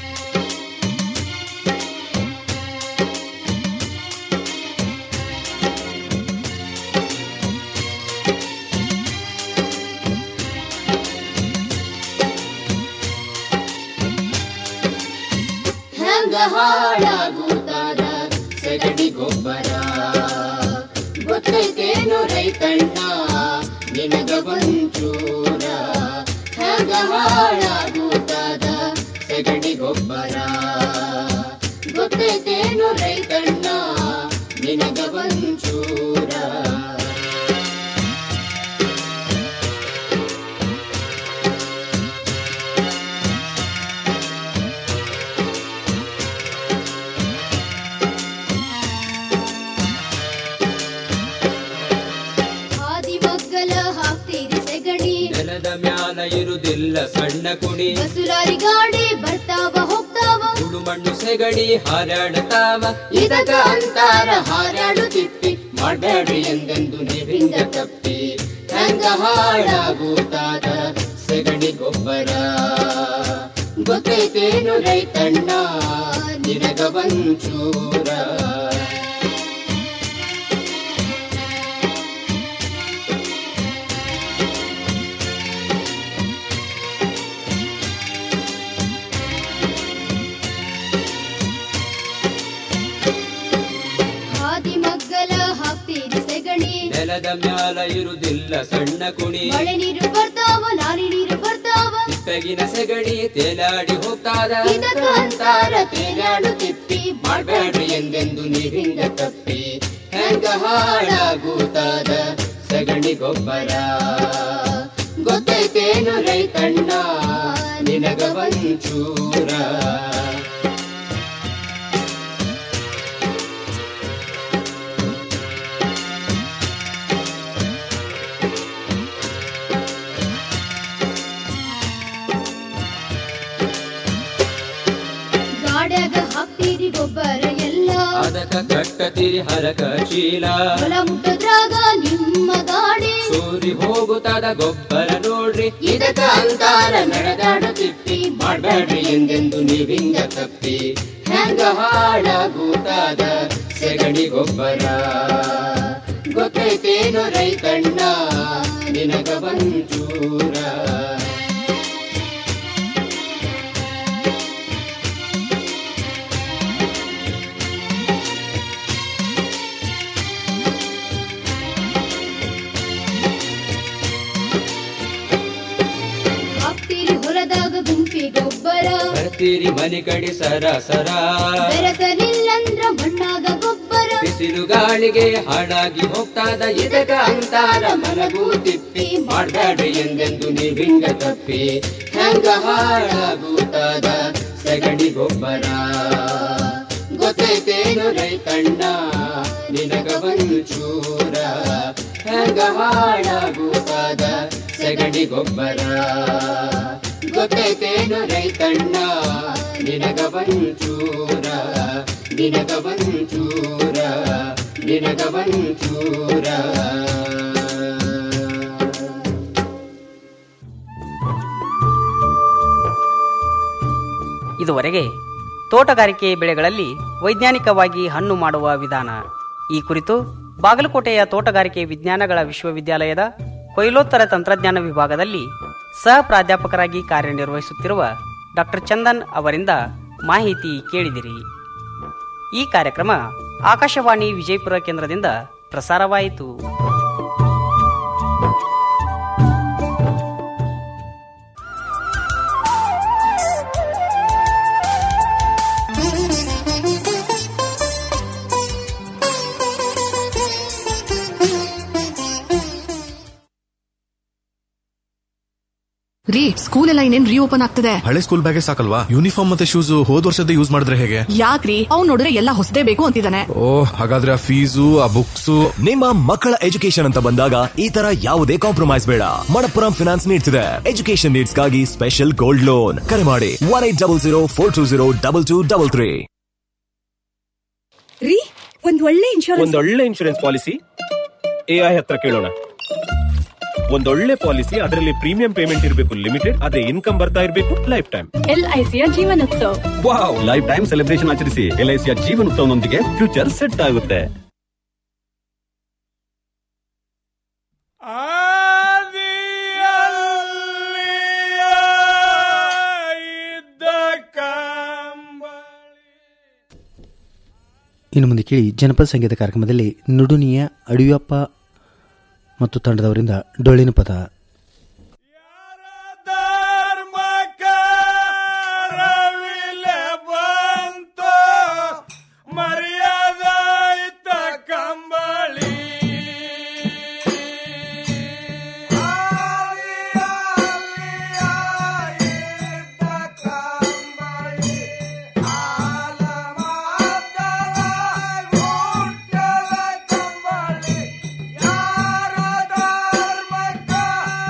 Q: ಹೆಂಗ ಹಾಳಾಗುತ್ತಾದ ಸಗಡಿ ಗೊಬ್ಬರ ಗೊತ್ತೈತೇನು ರೈತಣ್ಣ ನಿನಗ ಒಂಚೂರ ಹೆಂಗ ಹಾಳಾಗುತ್ತಾದ ಸಗಡಿ ಗೊಬ್ಬರ ಗೊತ್ತೈತೇನು ರೈತಣ್ಣ ನಿನಗ ಒಂಚೂರ
T: ಹಾದಿ ಮಗ್ಗಲ ಹಾಕ್ತೀರಿ ಸೆಗಣಿ
U: ನೆಲದ ಮ್ಯಾಲ ಇರುದಿಲ್ಲ ಸಣ್ಣ ಕುಡಿ
T: ಬಸುಲಾರಿ ಗಾಡಿ ಬರ್ತಾವ ಹೋಗ್ತಾವ
U: ಸುಡು ಮಣ್ಣು ಸೆಗಡಿ ಹಾರಾಡತಾವ
Q: ಇದಕ ಅಂತಾರ ಹಾರಾಡು ತಿಪ್ಪಿ ಮಾಡಬೇಡ್ರಿ ಎಂದೆಂದು ನೀವಿಂದ ತಪ್ಪಿ ಹೆಂಗ ಹಾಳಾಗುತ್ತಾದ ಸೆಗಣಿ ಗೊಬ್ಬರ ಗೊತ್ತೈತೇನು ರೈತಣ್ಣ ನಿನಗ ಒಂಚೂರ
T: ಹಾದಿ ಮಗ್ಗಲ ಹಾಕ್ತೀರಿ ಸೆಗಣಿ
U: ನೆಲದ ಮ್ಯಾಲ ಇರುದಿಲ್ಲ ಸಣ್ಣ ಕುಡಿ
T: ಮಳೆ ನೀರು ಬರ್ತಾವ ನಾರಿ ನೀರು ಬರ್ತಾವ
U: ಬೆಗಿನ ಸೆಗಡಿ ತೇಲಾಡಿ ಹೋಗ್ತಾದ
Q: ಇದಕ ಅಂತಾರ ತೇಲಾಡು ತಿಪ್ಪಿ ಮಾಡಬೇಡ್ರಿ ಎಂದೆಂದು ನೀವಿಂದ ತಪ್ಪಿ ಹೆಂಗ ಹಾಳಾಗುತ್ತಾದ ಸಗಣಿ ಗೊಬ್ಬರ ಗೊತ್ತೈತೇನು ರೈತಣ್ಣ ನಿನಗ ಒಂಚೂರ
T: ಗಾಡ್ಯಾಗ ಹಾಕ್ತೀರಿ ಗೊಬ್ಬರ ಎಲ್ಲ
U: ಅದಕ್ಕ ಕಟ್ಟತಿರಿ ಹರಕ ಚೀಲ
T: ಹೊಲ ಮುಟ್ಟದ್ರಾಗ ನಿಮ್ಮ ಗಾಡಿ
U: ಸೂರಿ ಹೋಗುತ್ತಾದ ಗೊಬ್ಬರ ನೋಡ್ರಿ
Q: ಇದಕ ಅಂತಾರ ನಡೆದಾಡು ತಿಪ್ಪಿ ಮಾಡಬೇಡ್ರಿ ಎಂದೆಂದು ನೀವಿಂದ ತಪ್ಪಿ ಹೆಂಗ ಹಾಳಾಗುತ್ತಾದ ಸೆಗಣಿ ಗೊಬ್ಬರ ಗೊತ್ತೈತೇನು ರೈತಣ್ಣ ನಿನಗ ಒಂಚೂರ
T: ಹಾಕ್ತೀರಿ ಹೊಲದಾಗ ಗುಂಪಿ ಗೊಬ್ಬರ
U: ಬರ್ತೀರಿ ಮನೆ ಕಡೆ ಸರ ಸರ
T: ಬೆರೆಸಲಿಲ್ಲಂದ್ರ ಮಣ್ಣಾಗ ಗೊಬ್ಬರ
U: ಬಿಸಿಲು ಗಾಳಿಗೆ ಹಾಳಾಗಿ ಹೋಗ್ತಾದ ಇದಕ್ಕ ಅಂತಾರ ಮಲಗು ತಿಪ್ಪಿ ಮಾಡಬೇಡ್ರಿ ಎಂದೆಂದು ನೀವಿಂಗ ತಪ್ಪಿ
Q: ಹೆಂಗ ಹಾಳಾಗುತ್ತಾದ ಸಗಣಿ ಗೊಬ್ಬರ ಗೊತ್ತೈತೇನು ರೈತಣ್ಣ ನಿನಗ ಒಂಚೂರ ಹೆಂಗ ಹಾಳಾಗುತ್ತಾದ ಸೆಗಣಿ ಗೊಬ್ಬರ ಗೊತ್ತೈತೇನು ರೈತಣ್ಣ ನಿನಗ ಒಂಚೂರ ನಿನಗ ಒಂಚೂರ ನಿನಗ ಒಂಚೂರ
R: ಇದುವರೆಗೆ ತೋಟಗಾರಿಕೆ ಬೆಳೆಗಳಲ್ಲಿ ವೈಜ್ಞಾನಿಕವಾಗಿ ಹಣ್ಣು ಮಾಡುವ ವಿಧಾನ ಈ ಕುರಿತು ಬಾಗಲಕೋಟೆಯ ತೋಟಗಾರಿಕೆ ವಿಜ್ಞಾನಗಳ ವಿಶ್ವವಿದ್ಯಾಲಯದ ಕೊಯ್ಲೋತ್ತರ ತಂತ್ರಜ್ಞಾನ ವಿಭಾಗದಲ್ಲಿ ಸಹ ಪ್ರಾಧ್ಯಾಪಕರಾಗಿ ಕಾರ್ಯನಿರ್ವಹಿಸುತ್ತಿರುವ ಡಾಕ್ಟರ್ ಚಂದನ್ ಅವರಿಂದ ಮಾಹಿತಿ ಕೇಳಿದಿರಿ ಈ ಕಾರ್ಯಕ್ರಮ ಆಕಾಶವಾಣಿ ವಿಜಯಪುರ ಕೇಂದ್ರದಿಂದ ಪ್ರಸಾರವಾಯಿತು
H: ರೀ ಸ್ಕೂಲ್ ಎಲ್ಲ ಇನ್ನೇನ್ ರೀಓಪನ್ ಆಗ್ತದೆ
I: ಹಳೆ ಸ್ಕೂಲ್ ಬ್ಯಾಗೆ ಸಾಕಲ್ವಾ ಯೂನಿಫಾರ್ಮ್ ಮತ್ತೆ ಶೂಸ್ ಹೋದ್ ವರ್ಷದ ಯೂಸ್ ಮಾಡಿದ್ರೆ ಹೇಗೆ
H: ಯಾಕ್ರಿ ಅವ್ನ್ ನೋಡಿದ್ರೆ ಎಲ್ಲ ಹೊಸದೇ ಬೇಕು ಅಂತಿದ್ದಾನೆ
I: ಓ ಹಾಗಾದ್ರೆ ಆ ಫೀಸು ಆ ಬುಕ್ಸ್
J: ನಿಮ್ಮ ಮಕ್ಕಳ ಎಜುಕೇಶನ್ ಅಂತ ಬಂದಾಗ ಈ ತರ ಯಾವುದೇ ಕಾಂಪ್ರಮೈಸ್ ಬೇಡ ಮಣಪ್ಪುರಂ ಫಿನಾನ್ಸ್ ನೀಡ್ತಿದೆ ಎಜುಕೇಶನ್ ನೀಡ್ಸ್ಗಾಗಿ ಸ್ಪೆಷಲ್ ಗೋಲ್ಡ್ ಲೋನ್ ಕರೆ ಮಾಡಿ one eight double zero four two zero double two double three
A: ರೀ ಒಂದ್ ಒಳ್ಳೆ ಇನ್ಶೂರೆನ್ಸ್
V: ಒಂದೊಳ್ಳೆ ಇನ್ಶೂರೆನ್ಸ್ ಪಾಲಿಸಿ ಎಐ ಹತ್ರ ಕೇಳೋಣ ಒಂದೊಳ್ಳೆ ಪಾಲಿಸಿ ಅದರಲ್ಲಿ ಪ್ರೀಮಿಯಂ ಪೇಮೆಂಟ್ ಇರಬೇಕು ಲಿಮಿಟೆಡ್ ಅದೇ ಇನ್ಕಮ್ ಬರ್ತಾ ಇರಬೇಕು ಲೈಫ್ ಟೈಮ್
A: ಎಲ್ಐಸಿಯ Jeevan Utsav
V: wow life time celebration ಆಚರಿಸಿ ಎಲ್ಐಸಿಯ ಜೀವನೋತ್ಸವನೊಂದಿಗೆ ಫ್ಯೂಚರ್ ಸೆಟ್ ಆಗುತ್ತೆ
B: ಇನ್ನು ಮುಂದೆ ಕೇಳಿ ಜನಪದ ಸಂಗೀತ ಕಾರ್ಯಕ್ರಮದಲ್ಲಿ ನುಡುನಿಯ ಅಡಿಯಪ್ಪ ಮತ್ತು ತಂಡದವರಿಂದ ಡೊಳ್ಳಿನ ಪದ
D: ಮರ್ಯಾದ ಕಂಬಳಿ ಕಂಬಳಿ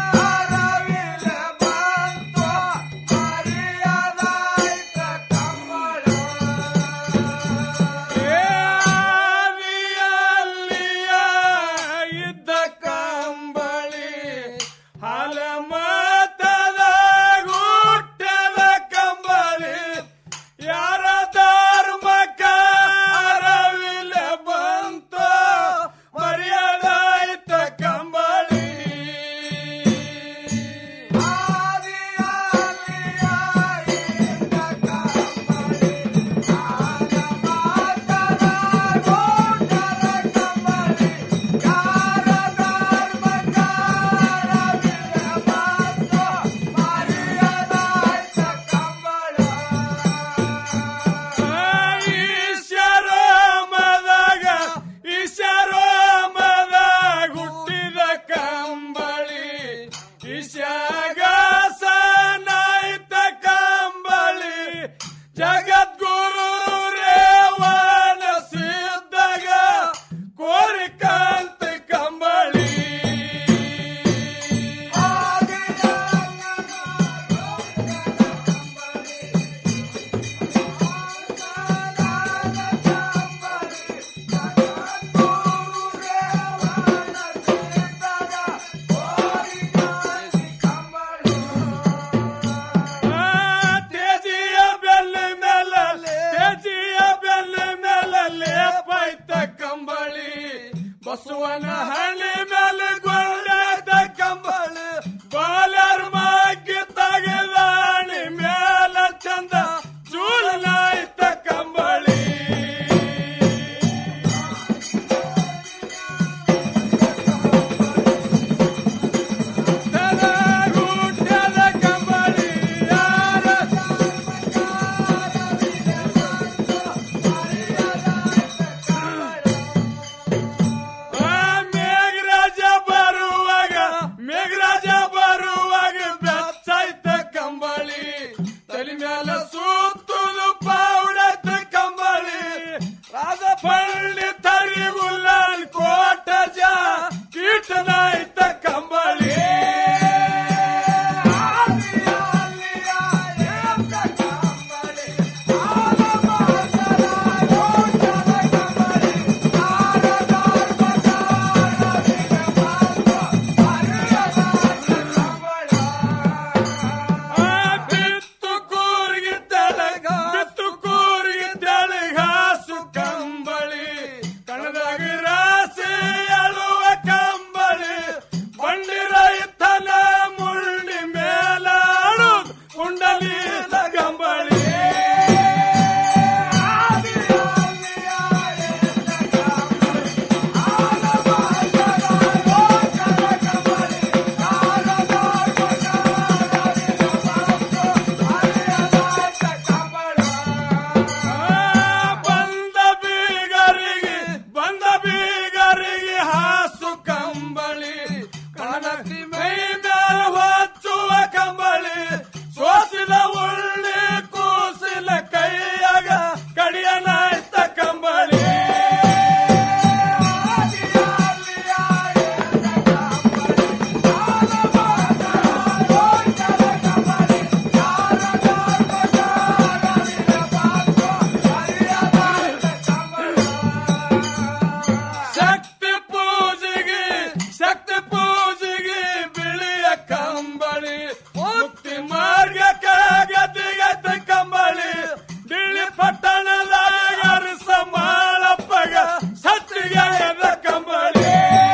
D: ಮುಕ್ತಿ ಮಾರ್ಗಕ್ಕೆ ಗದ್ದಿಗದ್ದ ಕಂಬಳಿ ದಿಳ್ಳಿ ಪಟ್ಟಣದ ಅರಸ ಮಾಳಪ್ಪಗ ಸತ್ತಿಗೆ ಎದ್ದ ಕಂಬಳಿ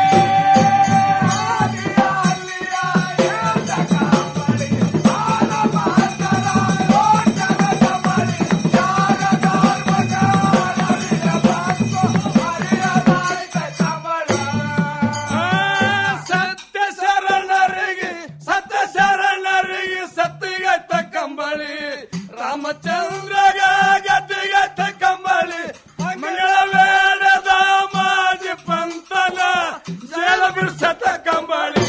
D: ಸತ್ಯ ಶರಣರಿಗೆ ಸತ್ಯ ಶರಣರಿಗೆ ಸತ್ತಿಗತ್ತ ಕಂಬಳಿ ರಾಮಚಂದ್ರಗ ಗದ್ದಿಗತ್ತ ಕಂಬಳಿ ಮಂಗಳ ವೇಡದ ಮಾಜಿ ಪಂತನ ಜೇಲ ಬಿಡ್ಸತ್ತ ಕಂಬಳಿ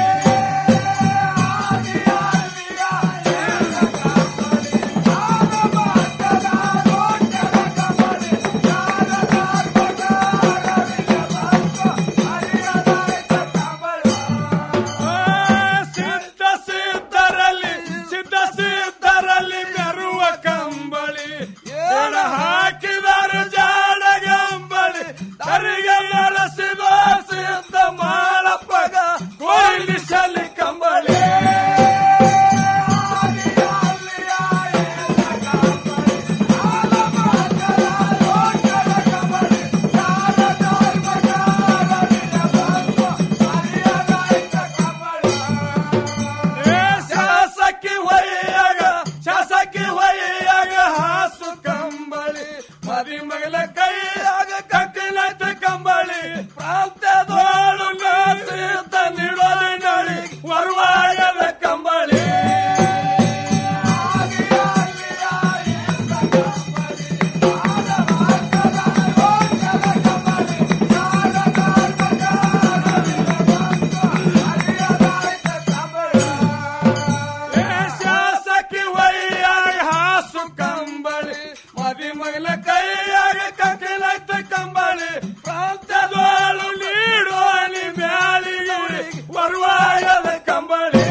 D: ಸಿದ್ಧ ಸಿದ್ಧರಲ್ಲಿ ಸಿದ್ಧ ಸಿದ್ಧರಲ್ಲಿ ಮೆರುವ ಕಂಬಳಿ ಎಡ ಹಾಕಿದರು ಜಾಡಗಂಬಳಿ ತರಿಗೆ ನಡೆಸಿದ ಸಿದ್ಧ ಮಾಳಪ್ಪಗ ಕೊಯ್ಲಿಸಲಿ ಕಂಬಳಿ ಏ ಶಾಸಕಿ ಹೊಯ್ಯಾಗ ಶಾಸಕಿ ಹೊಯ್ಯಾಗ ಹಾಸು ಕಂಬಳಿ ಮದಿ ಮಗಲ ಕೈಯಾಗ ಕಟ್ಟಿನತ್ತ ಕಂಬಳಿ ಪ್ರಾಂತ್ಯದೋಳು ಸಿದ್ಧ ನಿಡೋದು ನಳಿ ವರ್ವಾಯದ ಕಂಬಳಿ ಏ ಶಾಸಕಿ ಹೊಯ್ಯಾಗ ಹಾಸು ಕಂಬಳಿ ಮದಿ ಮಗಲ ಕೈಯಾಗ ಕಟ್ಟಿನತ್ತ ಕಂಬಳಿ ಪ್ರಾಂತ್ಯದೋಳು ನೀಡೋಲಿ ಬ್ಯಾಳಿಗೆ ವರ್ವಾಯದ ಕಂಬಳಿ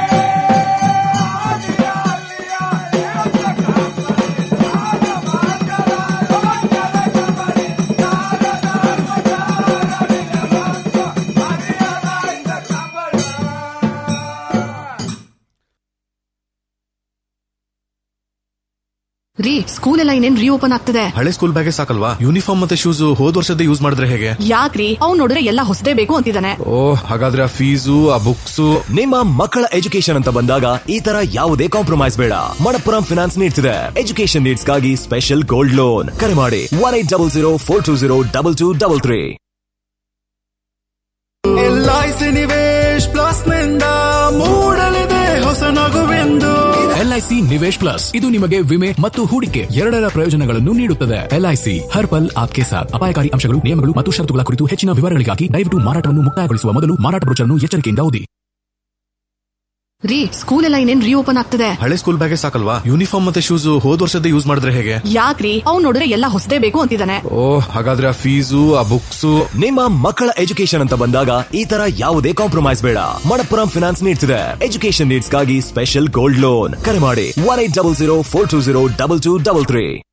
H: ರೀ ಸ್ಕೂಲ್ ಎಲ್ಲ ಇನ್ನೇನ್ ರೀಓಪನ್ ಆಗ್ತದೆ
I: ಹಳೆ ಸ್ಕೂಲ್ ಬ್ಯಾಗೆ ಸಾಕಲ್ವಾ ಯೂನಿಫಾರ್ಮ್ ಮತ್ತೆ ಶೂಸ್ ಹೋದ್ ವರ್ಷದ ಯೂಸ್ ಮಾಡಿದ್ರೆ ಹೇಗೆ
H: ಯಾಕ್ರಿ ಅವ್ನ್ ನೋಡಿದ್ರೆ ಎಲ್ಲ ಹೊಸದೇ ಬೇಕು ಅಂತಿದ್ದಾನೆ
I: ಓ ಹಾಗಾದ್ರೆ ಆ ಫೀಸು ಆ ಬುಕ್ಸು
J: ನಿಮ್ಮ ಮಕ್ಕಳ ಎಜುಕೇಶನ್ ಅಂತ ಬಂದಾಗ ಈ ತರ ಯಾವುದೇ ಕಾಂಪ್ರಮೈಸ್ ಬೇಡ ಮಣಪ್ಪುರಂ ಫಿನಾನ್ಸ್ ನೀಡ್ತಿದೆ ಎಜುಕೇಶನ್ ನೀಡ್ಸ್ ಗಾಗಿ ಸ್ಪೆಷಲ್ ಗೋಲ್ಡ್ ಲೋನ್ ಕರೆ ಮಾಡಿ one eight double zero four two zero double two double three
F: LIC Nivesh plus ನಿಂದ ಮೂಡಲಿದೆ ಹೊಸ ನಗುವೆಂದು
G: ಎಲ್ಐಸಿ ನಿವೇಶ್ ಪ್ಲಸ್ ಇದು ನಿಮಗೆ ವಿಮೆ ಮತ್ತು ಹೂಡಿಕೆ ಎರಡರ ಪ್ರಯೋಜನಗಳನ್ನು ನೀಡುತ್ತದೆ ಎಲ್ಐಸಿ ಹರ್ ಪಲ್ ಆಪ್ಕೆ ಸಾಥ್ ಅಪಾಯಕಾರಿ ಅಂಶಗಳು ನಿಯಮಗಳು ಮತ್ತು ಷರತ್ತುಗಳ ಕುರಿತು ಹೆಚ್ಚಿನ ವಿವರಗಳಿಗಾಗಿ ದಯವಿಟ್ಟು ಮಾರಾಟವನ್ನು ಮುಕ್ತಾಯಗೊಳಿಸುವ ಮೊದಲು ಮಾರಾಟ ಬ್ರೋಚರ್ನ್ನು ಎಚ್ಚರಿಕೆಯಿಂದ ಓದಿ
H: ರೀ ಸ್ಕೂಲ್ ಎಲ್ಲ ಇನ್ನೇನ್ ರೀಓಪನ್ ಆಗ್ತದೆ
I: ಹಳೆ ಸ್ಕೂಲ್ ಬ್ಯಾಗೆ ಸಾಕಲ್ವಾ ಯೂನಿಫಾರ್ಮ್ ಮತ್ತೆ ಶೂಸ್ ಹೋದ್ ವರ್ಷದ ಯೂಸ್ ಮಾಡಿದ್ರೆ ಹೇಗೆ
H: ಯಾಕ್ರಿ ಅವ್ನ್ ನೋಡಿದ್ರೆ ಎಲ್ಲ ಹೊಸದೇ ಬೇಕು ಅಂತಿದ್ದಾನೆ
I: ಓ ಹಾಗಾದ್ರೆ ಆ ಫೀಸು ಆ ಬುಕ್ಸು
J: ನಿಮ್ಮ ಮಕ್ಕಳ ಎಜುಕೇಶನ್ ಅಂತ ಬಂದಾಗ ಈ ತರ ಯಾವುದೇ ಕಾಂಪ್ರಮೈಸ್ ಬೇಡ ಮಣಪ್ಪುರಂ ಫಿನಾನ್ಸ್ ನೀಡ್ತಿದೆ ಎಜುಕೇಶನ್ ನೀಡ್ಸ್ ಗಾಗಿ ಸ್ಪೆಷಲ್ ಗೋಲ್ಡ್ ಲೋನ್ ಕರೆ ಮಾಡಿ one eight double zero four two zero double two double three